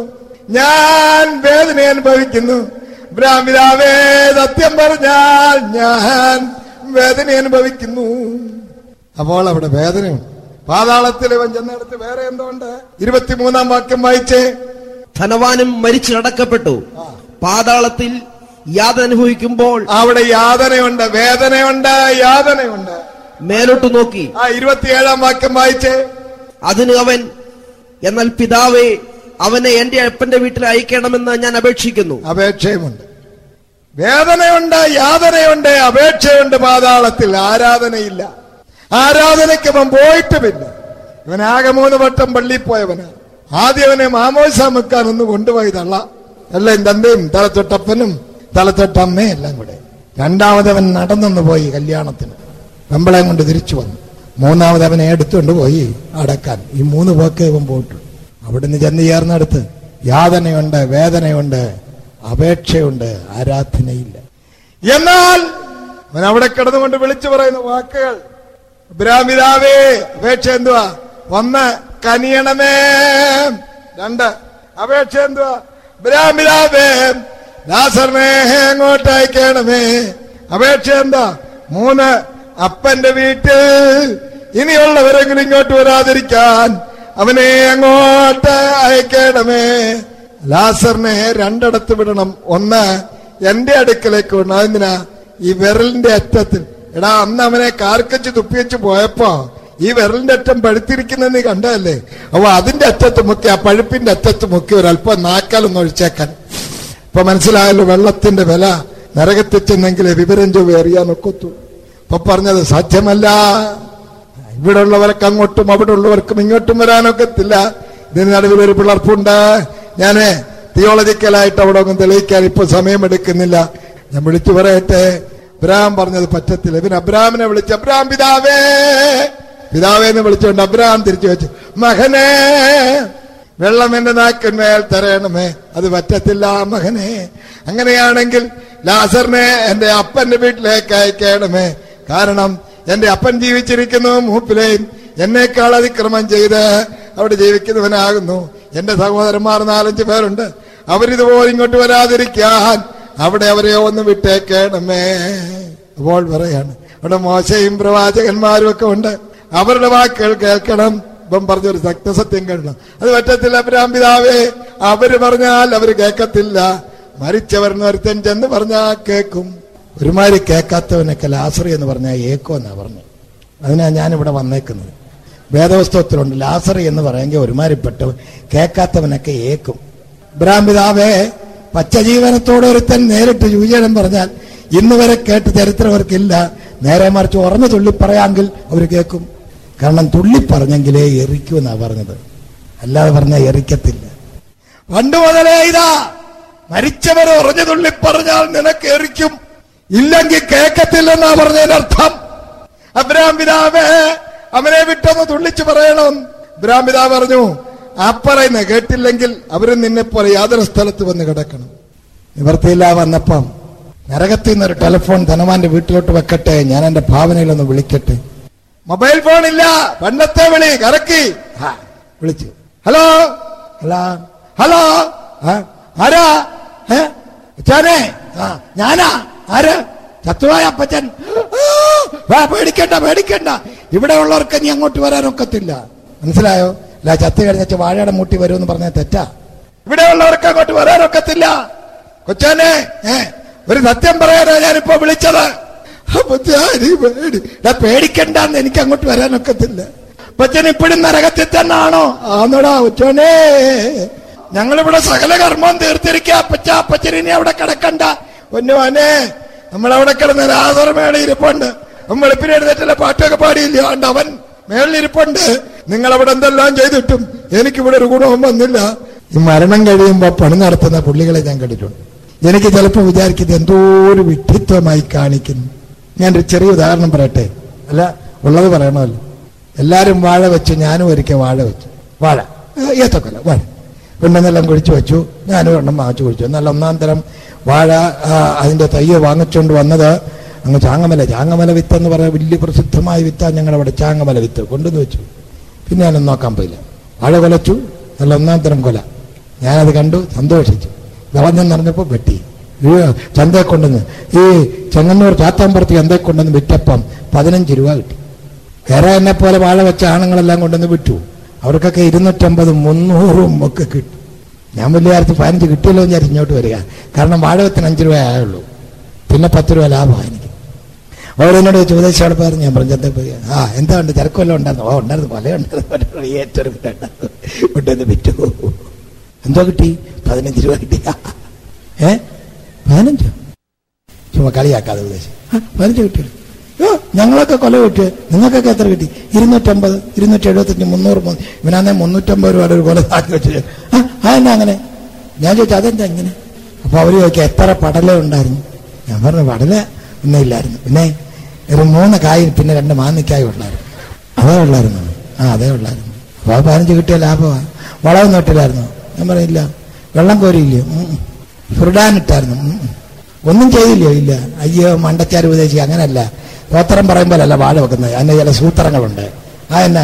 Speaker 1: ഞാൻ വേദന അനുഭവിക്കുന്നു ബ്രാഹ്മിതാവേ സത്യം പറഞ്ഞാൽ ഞാൻ വേദന അനുഭവിക്കുന്നു അപ്പോൾ അവിടെ വേദനയുണ്ട് പാതാളത്തിൽ ഇവൻ ചെന്നിടത്ത് വേറെ എന്തുകൊണ്ട് ഇരുപത്തിമൂന്നാം വാക്യം വായിച്ചേ
Speaker 2: ധനവാനും മരിച്ചു അടക്കപ്പെട്ടു പാതാളത്തിൽ യാതന അനുഭവിക്കുമ്പോൾ
Speaker 1: അവിടെ യാതനയുണ്ട് വേദനയുണ്ട് യാതനയുണ്ട്
Speaker 2: മേലോട്ട് നോക്കി
Speaker 1: ആ ഇരുപത്തിയേഴാം വാക്യം വായിച്ചേ
Speaker 2: അതിന് അവൻ എന്നാൽ പിതാവേ അവനെ എന്റെ അപ്പന്റെ വീട്ടിൽ അയക്കണമെന്ന് ഞാൻ അപേക്ഷിക്കുന്നു
Speaker 1: അപേക്ഷയുമുണ്ട് വേദനയുണ്ട് യാതനയുണ്ട് അപേക്ഷയുണ്ട് പാതാളത്തിൽ ആരാധനയില്ല ആരാധനയ്ക്ക് അവൻ പോയിട്ടുമില്ല ഇവൻ ആകെ മൂന്ന് വട്ടം പള്ളിയിൽ പോയവന് ആദ്യം അവനെ മാമോസ മുക്കാൻ ഒന്ന് കൊണ്ടുപോയി തള്ള എല്ലാം തന്തയും തലത്തൊട്ടപ്പനും തലത്തൊട്ടമ്മയും എല്ലാം കൂടെ രണ്ടാമത് അവൻ നടന്നൊന്ന് പോയി കല്യാണത്തിന് വെമ്പളയും കൊണ്ട് തിരിച്ചു വന്നു മൂന്നാമത് അവനെ എടുത്തുകൊണ്ട് പോയി അടക്കാൻ ഈ മൂന്ന് പോക്കേ ഇവൻ പോയിട്ടു അവിടുന്ന് ചെന്ന് ചേർന്നെടുത്ത് യാതനയുണ്ട് വേദനയുണ്ട് അപേക്ഷയുണ്ട് ആരാധനയില്ല എന്നാൽ അവൻ അവിടെ കിടന്നുകൊണ്ട് വിളിച്ചു പറയുന്ന വാക്കുകൾ ബ്രാഹ്മിതാവേ അപേക്ഷ എന്തുവാ ഒന്ന് കനിയണമേ രണ്ട് അപേക്ഷ എന്തുവാ ബ്രാഹ്മിതാവേ ദാസറിനെ എങ്ങോട്ട് അയക്കണമേ അപേക്ഷ എന്താ മൂന്ന് അപ്പന്റെ വീട്ടിൽ ഇനിയുള്ളവരെങ്കിലും ഇങ്ങോട്ട് വരാതിരിക്കാൻ അവനെ അങ്ങോട്ട് അയക്കണമേ ലാസറിനെ രണ്ടിടത്ത് വിടണം ഒന്ന് എന്റെ അടുക്കലേക്ക് വിടണം അതെന്തിനാ ഈ വിരലിന്റെ അറ്റത്തിൽ എടാ അന്ന് അവനെ കാർക്കച്ച് തുപ്പിവെച്ച് പോയപ്പോ ഈ വിരലിന്റെ അറ്റം പഴുത്തിരിക്കുന്നത് നീ കണ്ടതല്ലേ അപ്പൊ അതിന്റെ അറ്റത്ത് മുക്കി ആ പഴുപ്പിന്റെ അറ്റത്ത് മുക്കി ഒരല്പം നാക്കാലൊന്ന് ഒഴിച്ചേക്കാൻ ഇപ്പൊ മനസ്സിലായല്ലോ വെള്ളത്തിന്റെ വില നരകത്തിൽ ചെന്നെങ്കിലേ വിവരം ചൊവ്വ അറിയാനൊക്കത്തു ഇപ്പൊ പറഞ്ഞത് സാധ്യമല്ല ഇവിടെ ഉള്ളവർക്ക് അങ്ങോട്ടും അവിടെ ഉള്ളവർക്കും ഇങ്ങോട്ടും വരാനൊക്കത്തില്ല ഇതിന് നടുവിൽ ഒരു പിളർപ്പുണ്ട് ഞാന് തിയോളജിക്കലായിട്ട് അവിടെ ഒന്നും തെളിയിക്കാൻ ഇപ്പൊ സമയമെടുക്കുന്നില്ല ഞാൻ വിളിച്ചു പറയട്ടെ അബ്രാം പറഞ്ഞത് പറ്റത്തില്ല പിന്നെ അബ്രാമിനെ വിളിച്ച് അബ്രാം പിതാവേ പിതാവേ എന്ന് വിളിച്ചുകൊണ്ട് അബ്രാം തിരിച്ചു വെച്ചു മകനേ വെള്ളം എന്റെ നാക്കിന്മേൽ തരയണമേ അത് പറ്റത്തില്ല മകനെ അങ്ങനെയാണെങ്കിൽ ലാസറിനെ എന്റെ അപ്പന്റെ വീട്ടിലേക്ക് അയക്കണമേ കാരണം എന്റെ അപ്പൻ ജീവിച്ചിരിക്കുന്നു മൂപ്പിലെയും എന്നേക്കാൾ അതിക്രമം ചെയ്ത് അവിടെ ജീവിക്കുന്നവനാകുന്നു എന്റെ സഹോദരന്മാർ നാലഞ്ച് പേരുണ്ട് അവരിതുപോലെ ഇങ്ങോട്ട് വരാതിരിക്കാൻ അവിടെ അവരെ ഒന്ന് വിട്ടേക്കണമേ അപ്പോൾ പറയാണ് അവിടെ മോശയും പ്രവാചകന്മാരും ഒക്കെ ഉണ്ട് അവരുടെ വാക്കുകൾ കേൾക്കണം ഇപ്പം പറഞ്ഞൊരു സത്യസത്യം കേൾക്കണം അത് പറ്റത്തില്ല അബ്രാം പിതാവേ അവര് പറഞ്ഞാൽ അവര് കേൾക്കത്തില്ല മരിച്ചവർ ഒരുത്തൻ ചെന്ന് പറഞ്ഞാൽ കേൾക്കും ഒരുമാതിരി കേൾക്കാത്തവനൊക്കെ ലാസറി എന്ന് പറഞ്ഞാൽ ഏക്കോ എന്നാ പറഞ്ഞു അതിനാ ഞാനിവിടെ വന്നേക്കുന്നത് വേദവസ്തവത്തിലുണ്ട് ലാസറി എന്ന് പറയുമെങ്കിൽ ഒരുമാതിരിപ്പെട്ടവൻ കേൾക്കാത്തവനൊക്കെ ഏക്കും ഇബ്രാം പിതാവേ പച്ചജീവനത്തോടെ ഒരുത്തൻ നേരിട്ട് ചൂചനം പറഞ്ഞാൽ ഇന്ന് വരെ കേട്ട ചരിത്രം അവർക്കില്ല നേരെ മറിച്ച് ഉറഞ്ഞു തുള്ളി പറയാമെങ്കിൽ അവർ കേൾക്കും കാരണം തുള്ളി പറഞ്ഞെങ്കിലേ എറിക്കൂ എന്നാ പറഞ്ഞത് അല്ലാതെ പറഞ്ഞാൽ എറിക്കത്തില്ല പണ്ട് മുതലേ ഇതാ മരിച്ചവരെ ഉറഞ്ഞു തുള്ളി പറഞ്ഞാൽ നിനക്ക് എറിക്കും ഇല്ലെങ്കിൽ കേൾക്കത്തില്ലെന്നാ പറഞ്ഞതിനർത്ഥം അബ്രാം പിതാവേ അവനെ വിട്ടൊന്ന് തുള്ളിച്ചു പറയണം അബ്രാം പിതാവ് പറഞ്ഞു ആ പറയുന്ന കേട്ടില്ലെങ്കിൽ അവരും നിന്നെ പോലെ യാതൊരു സ്ഥലത്ത് വന്ന് കിടക്കണം നിവർത്തിയില്ല വന്നപ്പം നരകത്തിൽ നിന്നൊരു ടെലിഫോൺ ധനവാന്റെ വീട്ടിലോട്ട് വെക്കട്ടെ ഞാൻ എന്റെ ഭാവനയിലൊന്ന് വിളിക്കട്ടെ മൊബൈൽ ഫോൺ ഇല്ല പണ്ടത്തെ വിളി കറക്കി ആ, വിളിച്ചു ഹലോ ഹലോ ഹലോ ആ, ആരാ ഏ അച്ഛനെ ആ ഞാനാ ആര് ചത്തുവായ അപ്പച്ചൻ ആ, വാ, പേടിക്കണ്ട പേടിക്കണ്ട ഇവിടെ ഉള്ളവർക്ക് നീ അങ്ങോട്ട് വരാനൊക്കത്തില്ല മനസ്സിലായോ അല്ല ചത്ത് കഴിഞ്ഞ വാഴയുടെ മൂട്ടി വരുമെന്ന് പറഞ്ഞാൽ തെറ്റാ ഇവിടെ ഉള്ളവർക്ക് അങ്ങോട്ട് വരാനൊക്കത്തില്ല കൊച്ചാനെ ഏ ഒരു സത്യം പറയാനാ ഞാനിപ്പോ വിളിച്ചത് അപ്പൊ ഞാൻ ഈ പേടി ഡാ, പേടിക്കണ്ടെന്ന് എനിക്ക് അങ്ങോട്ട് വരാനൊക്കത്തില്ല അപ്പച്ചൻ ഇപ്പോഴും നരകത്തിൽ തന്നെ ആണോ ആന്നോടാ കൊച്ചോനെ ഞങ്ങളിവിടെ സകല കർമ്മം തീർത്തിരിക്കുക അപ്പച്ച അപ്പച്ചൻ ഇനി അവിടെ കിടക്കണ്ട ഒന്നുവാനെ നമ്മളവിടെ കിടന്ന് രാസർമേള ഇരിപ്പുണ്ട് അവൻ വെളുപ്പിന് എഴുന്നേറ്റല്ല പാട്ടൊക്കെ പാടിയില്ല അതുകൊണ്ട് അവൻ മേളിലിരിപ്പുണ്ട് നിങ്ങൾ അവിടെ എന്തെല്ലാം ചെയ്തിട്ടും എനിക്കിവിടെ ഒരു ഗുണവും വന്നില്ല ഈ മരണം കഴിയുമ്പോ പണി നടത്തുന്ന പുള്ളികളെ ഞാൻ കണ്ടിട്ടുണ്ട് എനിക്ക് ചിലപ്പോൾ വിചാരിക്കുന്നത് എന്തോ ഒരു വിഡ്ഢിത്വമായി കാണിക്കുന്നു ഞാനൊരു ചെറിയ ഉദാഹരണം പറയട്ടെ അല്ല ഉള്ളത് പറയണമല്ലോ എല്ലാരും വാഴ വെച്ചു ഞാനും ഒരിക്കൽ വാഴ വെച്ചു വാഴ ഏ, ഏത്തക്കൊല വാഴ പെണ്ണെന്നെല്ലാം കുഴിച്ചു വെച്ചു ഞാനും എണ്ണം വാങ്ങിച്ചു കുഴിച്ചു നല്ല ഒന്നാം തരം വാഴ ആ, അതിന്റെ തയ്യ വാങ്ങിച്ചുകൊണ്ട് വന്നത് അങ്ങ് ചാങ്ങമല ചാങ്ങമല വിത്ത് എന്ന് പറയാൻ വലിയ പ്രസിദ്ധമായ വിത്താ ഞങ്ങളുടെ അവിടെ ചാങ്ങമല വിത്ത് കൊണ്ടുവന്ന് വെച്ചു പിന്നെ ഞാനൊന്നും നോക്കാൻ പോയില്ല വാഴ കൊലച്ചു നല്ല ഒന്നാം തരം കൊല ഞാനത് കണ്ടു സന്തോഷിച്ചു വിളഞ്ഞെന്ന് പറഞ്ഞപ്പോൾ വെട്ടി ഈ ചന്തയെ കൊണ്ടുവന്ന് ഈ ചെങ്ങന്നൂർ ചാത്താമ്പുറത്ത് ചന്തയെ കൊണ്ടുവന്ന് വിറ്റപ്പം പതിനഞ്ച് രൂപ കിട്ടി വേറെ എന്നെ പോലെ വാഴ വെച്ച ആണുങ്ങളെല്ലാം കൊണ്ടുവന്ന് വിറ്റു അവർക്കൊക്കെ ഇരുന്നൂറ്റമ്പതും മുന്നൂറും ഒക്കെ കിട്ടും ഞാൻ വലിയ കാര്യത്തിൽ പതിനഞ്ച് കിട്ടിയല്ലോ എന്ന് വിചാരിച്ച് ഇങ്ങോട്ട് വരിക കാരണം വാഴ വെത്തിന് അഞ്ച് രൂപ ആയുള്ളൂ പിന്നെ പത്ത് രൂപ ലാഭമാണ് എനിക്ക് അവരെന്നോട് ചോദിച്ചു ഉപദേശം അവിടെ പറഞ്ഞു ഞാൻ പറഞ്ഞു എന്താ പോയി ആ എന്താ ഉണ്ട് തിരക്കുമല്ലോ ഉണ്ടായിരുന്നു ഓ ഉണ്ടായിരുന്നു പല ഉണ്ടായിരുന്നു ഏറ്റവും കൊണ്ടുവന്ന് വിറ്റു എന്തോ കിട്ടി പതിനഞ്ച് രൂപ കിട്ടി ഏ പതിനഞ്ചോ ചുമ്മാ കളിയാക്കാതെ ഉപദേശം ആ, പതിനഞ്ച് കിട്ടിയല്ലോ ഓ ഞങ്ങളൊക്കെ കൊല കിട്ടിയ നിങ്ങൾക്കൊക്കെ എത്ര കിട്ടി ഇരുന്നൂറ്റമ്പത് ഇരുന്നൂറ്റി എഴുപത്തഞ്ച് മുന്നൂറ് മൂ- ഇവനാന്നെ മുന്നൂറ്റമ്പത് രൂപയുടെ ഒരു കൊല ആക്കി വെച്ചു ആ ആ എന്നാ അങ്ങനെ ഞാൻ ചോദിച്ചു അതെന്താ ഇങ്ങനെ അപ്പൊ അവര് ചോദിക്കുക എത്ര പടല ഉണ്ടായിരുന്നു ഞാൻ പറഞ്ഞു പടല ഒന്നും ഇല്ലായിരുന്നു പിന്നെ ഒരു മൂന്ന് കായ് പിന്നെ രണ്ട് മാന്നിക്കായ് ഉള്ളായിരുന്നു അതേ ഉള്ളായിരുന്നു ആ അതേ ഉള്ളായിരുന്നു അപ്പൊ ആ പതിനഞ്ച് കിട്ടിയ ലാഭമാണ് വളവും നട്ടില്ലായിരുന്നു ഞാൻ പറയില്ല വെള്ളം കോരിയില്ലയോ ഉം, ഉം. ഫുർഡാനിട്ടായിരുന്നു ഉം, ഉം. ഒന്നും ചെയ്തില്ലയോ ഇല്ല അയ്യോ മണ്ടച്ചാർ ഉപദേശി അങ്ങനല്ല ഗോത്രം പറയുമ്പോഴല്ല വാഴ വെക്കുന്നത് അതിന് ചില സൂത്രങ്ങളുണ്ട് ആ എന്നാ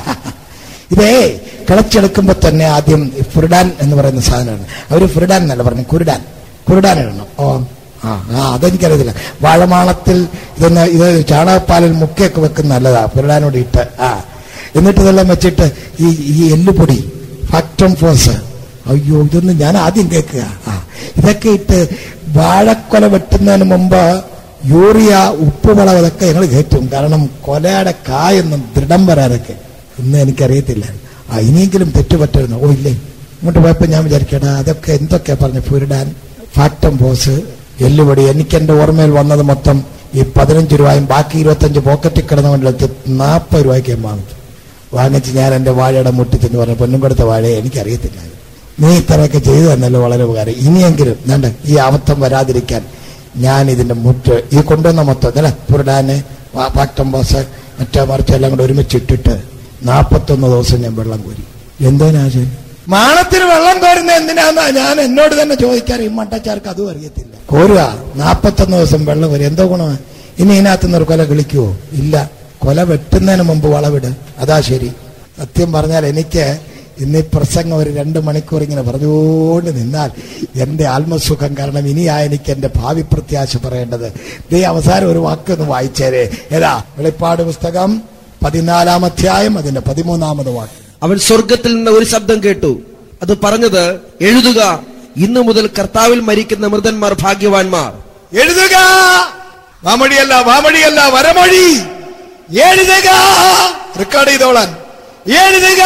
Speaker 1: ഇതേ കിളച്ചെടുക്കുമ്പോ തന്നെ ആദ്യം ഈ ഫുർഡാൻ എന്ന് പറയുന്ന സാധനമാണ് അവര് ഫുർഡാൻ എന്നല്ല പറഞ്ഞു കുരുടാൻ കുരുടാൻ ഇടണം ഓ ആ ആ അതെനിക്കറിയത്തില്ല വാഴമാളത്തിൽ ഇതൊന്ന് ഇത് ചാണകപ്പാലിൽ മുക്കിയൊക്കെ വെക്കുന്ന നല്ലതാ ഫുർഡാനോട് ഇട്ട് ആ എന്നിട്ട് ഇതെല്ലാം വെച്ചിട്ട് ഈ ഈ എല്ലുപൊടി ഫാക്ടം ഫോഴ്സ് അയ്യോ ഇതൊന്നും ഞാൻ ആദ്യം കേൾക്കുക ആ ഇതൊക്കെ ഇട്ട് വാഴക്കൊല വെട്ടുന്നതിന് മുമ്പ് യൂറിയ ഉപ്പുവളം ഇതൊക്കെ ഞങ്ങൾ കയറ്റും കാരണം കൊലയുടെ കായൊന്നും ദൃഢം വരാതൊക്കെ ഇന്ന് എനിക്കറിയത്തില്ല ആ ഇനിയെങ്കിലും തെറ്റുപറ്റരുന്നു ഓ ഇല്ലേ ഇങ്ങോട്ട് പോയപ്പോ ഞാൻ വിചാരിക്കടാ അതൊക്കെ എന്തൊക്കെയാ പറഞ്ഞു ഫുരിടാൻ ഫാക്ടം ബോസ് എല്ലുപൊടി എനിക്ക് എന്റെ ഓർമ്മയിൽ വന്നത് മൊത്തം ഈ പതിനഞ്ച് രൂപയും ബാക്കി ഇരുപത്തഞ്ച് പോക്കറ്റിൽ കിടന്നുകൊണ്ട് നാൽപ്പത് രൂപയ്ക്ക് ഞാൻ വാങ്ങിച്ചു വാങ്ങിച്ച് ഞാൻ എന്റെ വാഴയുടെ മുട്ടിച്ചെന്ന് പറഞ്ഞു പൊന്നും കൊടുത്ത വാഴയെ എനിക്കറിയത്തില്ല നീ ഇത്രയൊക്കെ ചെയ്തു തന്നല്ലോ വളരെ ഉപകാരം ഇനിയെങ്കിലും വേണ്ട ഈ അബദ്ധം വരാതിരിക്കാൻ ഞാൻ ഇതിന്റെ മുറ്റ് ഈ കൊണ്ടുവന്ന മൊത്തം അല്ല പുരടാന് പാക്ടം ബോസ് മറ്റേ മറിച്ച് എല്ലാം കൂടെ ഒരുമിച്ച് ഇട്ടിട്ട് നാപ്പത്തൊന്ന് ദിവസം ഞാൻ വെള്ളം കോരി എന്തോനാ ശരി മാണത്തിന് വെള്ളം കോരുന്ന എന്തിനാന്നാ ഞാൻ എന്നോട് തന്നെ ചോദിക്കാൻ ഈ മട്ടച്ചാർക്ക് അതും അറിയത്തില്ല കോരുക നാപ്പത്തൊന്ന് ദിവസം വെള്ളം കോരി എന്തോ ഗുണമാണ് ഇനി ഇതിനകത്തുനിന്ന് ഒരു കൊല കിളിക്കുവോ ഇല്ല കൊല വെട്ടുന്നതിന് മുമ്പ് വളവിട് അതാ ശരി സത്യം പറഞ്ഞാൽ എനിക്ക് ഇന്ന് ഈ പ്രസംഗം ഒരു രണ്ട് മണിക്കൂർ ഇങ്ങനെ പറഞ്ഞുകൊണ്ട് നിന്നാൽ എന്റെ ആത്മസുഖം കാരണം ഇനിയാ എനിക്ക് എന്റെ ഭാവി പ്രത്യാശ പറയേണ്ടത് ദേ അവസാനം ഒരു വാക്കൊന്ന് വായിച്ചേരെ ഏതാ വെളിപ്പാട് പുസ്തകം പതിനാലാം അധ്യായം അതിന്റെ പതിമൂന്നാമത് വാക്ക്
Speaker 2: അവൻ സ്വർഗത്തിൽ നിന്ന് ഒരു ശബ്ദം കേട്ടു അത് പറഞ്ഞത് എഴുതുക ഇന്നു മുതൽ കർത്താവിൽ മരിക്കുന്ന മൃതന്മാർ ഭാഗ്യവാന്മാർ
Speaker 1: എഴുതുക വാമൊഴിയല്ല വാമൊഴിയല്ല വരമൊഴി എഴുതുക റെക്കോർഡ് ചെയ്തോളാൻ എഴുതുക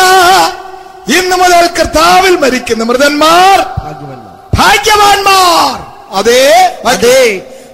Speaker 1: ഇന്നു മുതൽ കർത്താവിൽ മരിക്കുന്ന മൃതന്മാർ
Speaker 2: ഭാഗ്യവാന്മാർ
Speaker 1: ഭാഗ്യവാന്മാർ അതേ
Speaker 2: അതെ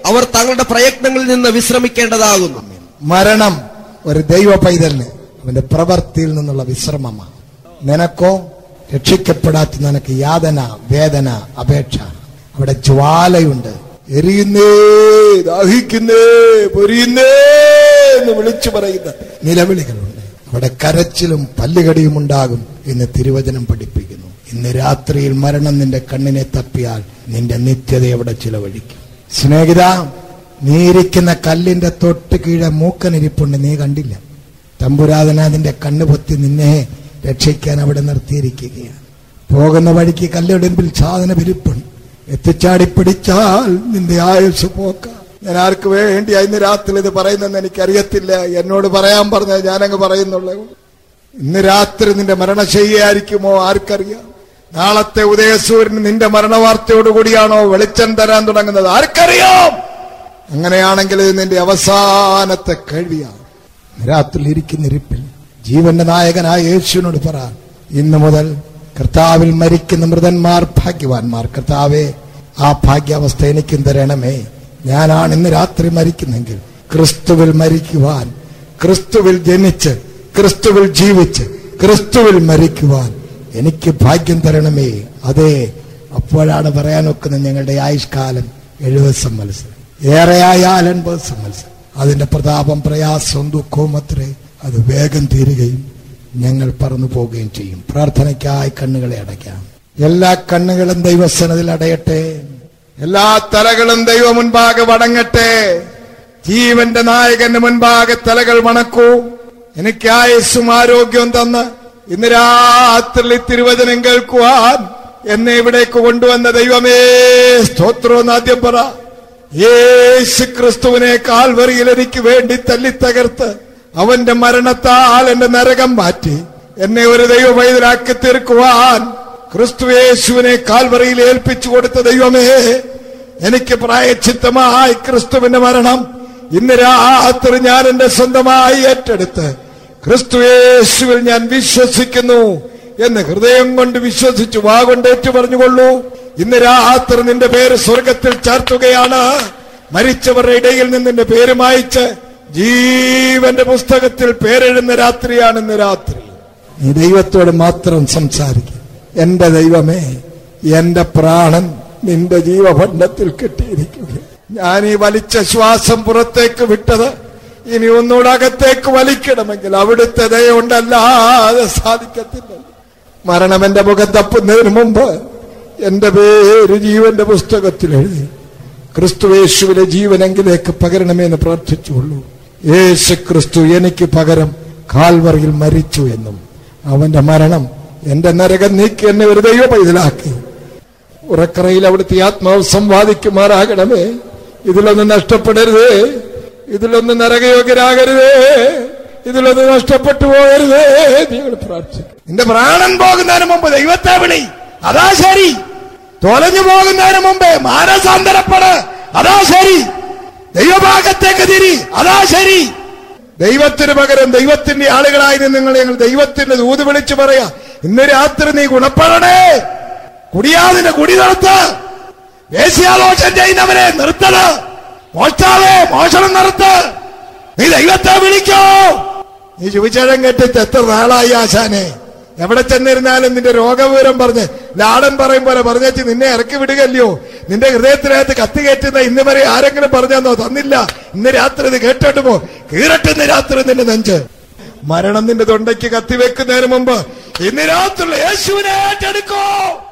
Speaker 2: അവർ തങ്ങളുടെ പ്രയത്നങ്ങളിൽ നിന്ന് വിശ്രമിക്കേണ്ടതാകുന്നു
Speaker 1: മരണം ഒരു ദൈവ പൈതലിന് അവന്റെ പ്രവൃത്തിയിൽ നിന്നുള്ള വിശ്രമമാണ് നിനക്കോ രക്ഷിക്കപ്പെടാത്ത നിനക്ക് യാതന വേദന അപേക്ഷ അവിടെ ജ്വാലയുണ്ട് എരിയുന്നേ ദാഹിക്കുന്നേ പൊരിയുന്നേ എന്ന് വിളിച്ചു പറയുന്ന നിലവിളികളുണ്ട് അവിടെ കരച്ചിലും പല്ലുകടിയും ഉണ്ടാകും എന്ന് തിരുവചനം പഠിപ്പിക്കുന്നു ഇന്ന് രാത്രിയിൽ മരണം നിന്റെ കണ്ണിനെ തപ്പിയാൽ നിന്റെ നിത്യത എവിടെ ചിലവഴിക്കും സ്നേഹിത നീ ഇരിക്കുന്ന കല്ലിന്റെ തൊട്ട് കീഴെ മൂക്കനിരിപ്പുണ്ട് നീ കണ്ടില്ല തമ്പുരാതന അതിന്റെ കണ്ണ് പൊത്തി നിന്നെ രക്ഷിക്കാൻ അവിടെ നിർത്തിയിരിക്കുകയാണ് പോകുന്ന വഴിക്ക് കല്ലിടുമ്പിൽ സാധന വിരിപ്പുണ്ട് എത്തിച്ചാടി പിടിച്ചാൽ നിന്റെ ആയുസ് പോക്ക ഞാൻ ആർക്ക് വേണ്ടിയാ ഇന്ന് രാത്രി ഇത് പറയുന്നെന്ന് എനിക്കറിയത്തില്ല എന്നോട് പറയാൻ പറഞ്ഞ ഞാനങ്ങ് പറയുന്നുള്ളൂ ഇന്ന് രാത്രി നിന്റെ മരണശയ്യായിരിക്കുമോ ആർക്കറിയാം നാളത്തെ ഉദയസൂര്യൻ നിന്റെ മരണവാർത്തയോടുകൂടിയാണോ വെളിച്ചം തരാൻ തുടങ്ങുന്നത് ആർക്കറിയാം അങ്ങനെയാണെങ്കിൽ ഇത് നിന്റെ അവസാനത്തെ കഴിവിയാണ് രാത്രി ഇരിക്കുന്ന ഇരിപ്പിൽ ജീവന്റെ നായകനായ യേശുവിനോട് പറ ഇന്നു മുതൽ കർത്താവിൽ മരിക്കുന്ന മൃതന്മാർ ഭാഗ്യവാന്മാർ കർത്താവെ ആ ഭാഗ്യാവസ്ഥ എനിക്കും തരണമേ ഞാനാണ് ഇന്ന് രാത്രി മരിക്കുന്നെങ്കിൽ ക്രിസ്തുവിൽ മരിക്കുവാൻ ക്രിസ്തുവിൽ ജനിച്ച് ക്രിസ്തുവിൽ ജീവിച്ച് ക്രിസ്തുവിൽ മരിക്കുവാൻ എനിക്ക് ഭാഗ്യം തരണമേ അതെ അപ്പോഴാണ് പറയാൻ ഒക്കുന്നത് ഞങ്ങളുടെ ആയുഷ്കാലം എഴുപത് സംവത്സരം ഏറെയായാൽ എൺപത് സംവത്സരം അതിന്റെ പ്രതാപം പ്രയാസവും ദുഃഖവും അത്രേ അത് വേഗം തീരുകയും ഞങ്ങൾ പറന്നു പോവുകയും ചെയ്യും പ്രാർത്ഥനയ്ക്കായി കണ്ണുകളെ അടയ്ക്കാം എല്ലാ കണ്ണുകളും ദൈവസനത്തിൽ അടയട്ടെ എല്ലാ തലകളും ദൈവ മുൻപാകെ വടങ്ങട്ടെ ജീവന്റെ നായകന്റെ മുൻപാകെ തലകൾ വണക്കൂ എനിക്ക് ആയുസ്സും ആരോഗ്യവും തന്ന് ഇന്ന് രാത്രി തിരുവചനം കേൾക്കുവാൻ എന്നെ ഇവിടേക്ക് കൊണ്ടുവന്ന ദൈവമേ സ്തോത്രം ആദ്യം പറ യേശു ക്രിസ്തുവിനെ കാൽവറിയിൽ എനിക്ക് വേണ്ടി തല്ലിത്തകർത്ത് അവന്റെ മരണത്താൽ എന്റെ നരകം മാറ്റി എന്നെ ഒരു ദൈവ പൈതലാക്കി തീർക്കുവാൻ ക്രിസ്തു യേശുവിനെ കാൽവറിയിൽ ഏൽപ്പിച്ചു കൊടുത്ത ദൈവമേ എനിക്ക് പ്രായച്ചിത്തമായി ക്രിസ്തുവിന്റെ മരണം ഇന്ന് രാത്രി ഞാൻ എന്റെ സ്വന്തമായി ഏറ്റെടുത്ത് ക്രിസ്തു യേശുവിൽ ഞാൻ വിശ്വസിക്കുന്നു എന്ന് ഹൃദയം കൊണ്ട് വിശ്വസിച്ചു വാഗൊണ്ട് ഏറ്റു പറഞ്ഞുകൊള്ളൂ ഇന്ന് രാത്രി നിന്റെ പേര് സ്വർഗത്തിൽ ചാർത്തുകയാണ് മരിച്ചവരുടെ ഇടയിൽ നിന്ന് നിന്റെ പേര് മായിച്ച് ജീവന്റെ പുസ്തകത്തിൽ പേരെഴുന്ന രാത്രിയാണ് ഇന്ന് രാത്രി നീ ദൈവത്തോട് മാത്രം സംസാരിക്കും എന്റെ ദൈവമേ എന്റെ പ്രാണൻ നിന്റെ ജീവഭണ്ഡത്തിൽ കെട്ടിയിരിക്കുക ഞാൻ ഈ വലിച്ച ശ്വാസം പുറത്തേക്ക് വിട്ടത് ഇനി ഒന്നുകൂടെ അകത്തേക്ക് വലിക്കണമെങ്കിൽ അവിടുത്തെ ദയുണ്ടല്ലാതെ സാധിക്കത്തില്ല മരണം എന്റെ മുഖം തപ്പുന്നതിന് മുമ്പ് എന്റെ പേര് ജീവന്റെ പുസ്തകത്തിൽ എഴുതി ക്രിസ്തുവേശുവിലെ ജീവനെങ്കിലേക്ക് പകരണമെന്ന് പ്രാർത്ഥിച്ചുള്ളൂ യേശു ക്രിസ്തു എനിക്ക് പകരം കാൽവറിയിൽ മരിച്ചു എന്നും അവന്റെ മരണം എന്റെ നരകം നീക്കി എന്നെ ഒരു ദൈവ പൈതലാക്കി ഉറക്കറയിൽ അവിടുത്തെ ആത്മാവ് സംവാദിക്കുമാറാകണമേ ഇതിലൊന്നും നഷ്ടപ്പെടരുതേ ഇതിലൊന്നും നരകയോഗ്യരാകരുതേ ഇതിലൊന്ന് നഷ്ടപ്പെട്ടു പോകരുതേ നിങ്ങൾ പ്രാർത്ഥിക്കും നിന്റെ പ്രാണൻ പോകുന്നതിന് മുമ്പ് ദൈവത്തെ വിളി അതാ ശരി തൊലഞ്ഞു പോകുന്നതിന് മുമ്പേ മാനസാന്തരപ്പെട് അതാ ശരി ദൈവഭാഗത്തേക്ക് തിരി അതാ ശരി ദൈവത്തിന് പകരം ദൈവത്തിന്റെ ആളുകളായി നിങ്ങൾ ഞങ്ങൾ ദൈവത്തിന്റെ ദൂത് വിളിച്ചു പറയാ ഇന്ന് രാത്രി നീ ഗുണപ്പെടണേ കുടിയാതിന്റെ കുടി നിർത്ത് വേശ്യാദോഷം ചെയ്യുന്നവനെ നിർത്തത് മോഷ്ടാവേ മോഷണം നിർത്ത് നീ ദൈവത്തെ വിളിക്കോ നീ ചുവിച്ചഴം കെട്ടിട്ട് എത്ര നാളായി ആശാനെ എവിടെ ചെന്നിരുന്നാലും നിന്റെ രോഗവിവരം പറഞ്ഞ് ലാടൻ പറയും പോലെ പറഞ്ഞേച്ച് നിന്നെ ഇറക്കി വിടുകല്ലയോ നിന്റെ ഹൃദയത്തിനകത്ത് കത്തി കയറ്റുന്ന ഇന്ന് വരെ ആരെങ്കിലും പറഞ്ഞെന്നോ തന്നില്ല ഇന്ന് രാത്രി ഇത് കേട്ടോട്ട് പോ കീറട്ട് ഇന്ന് രാത്രി നിന്റെ നെഞ്ച് മരണം നിന്റെ തൊണ്ടയ്ക്ക് കത്തിവെക്കുന്നതിന് മുമ്പ് ഇന്ന് രാത്രി യേശുവിനെ ഏറ്റെടുക്കോ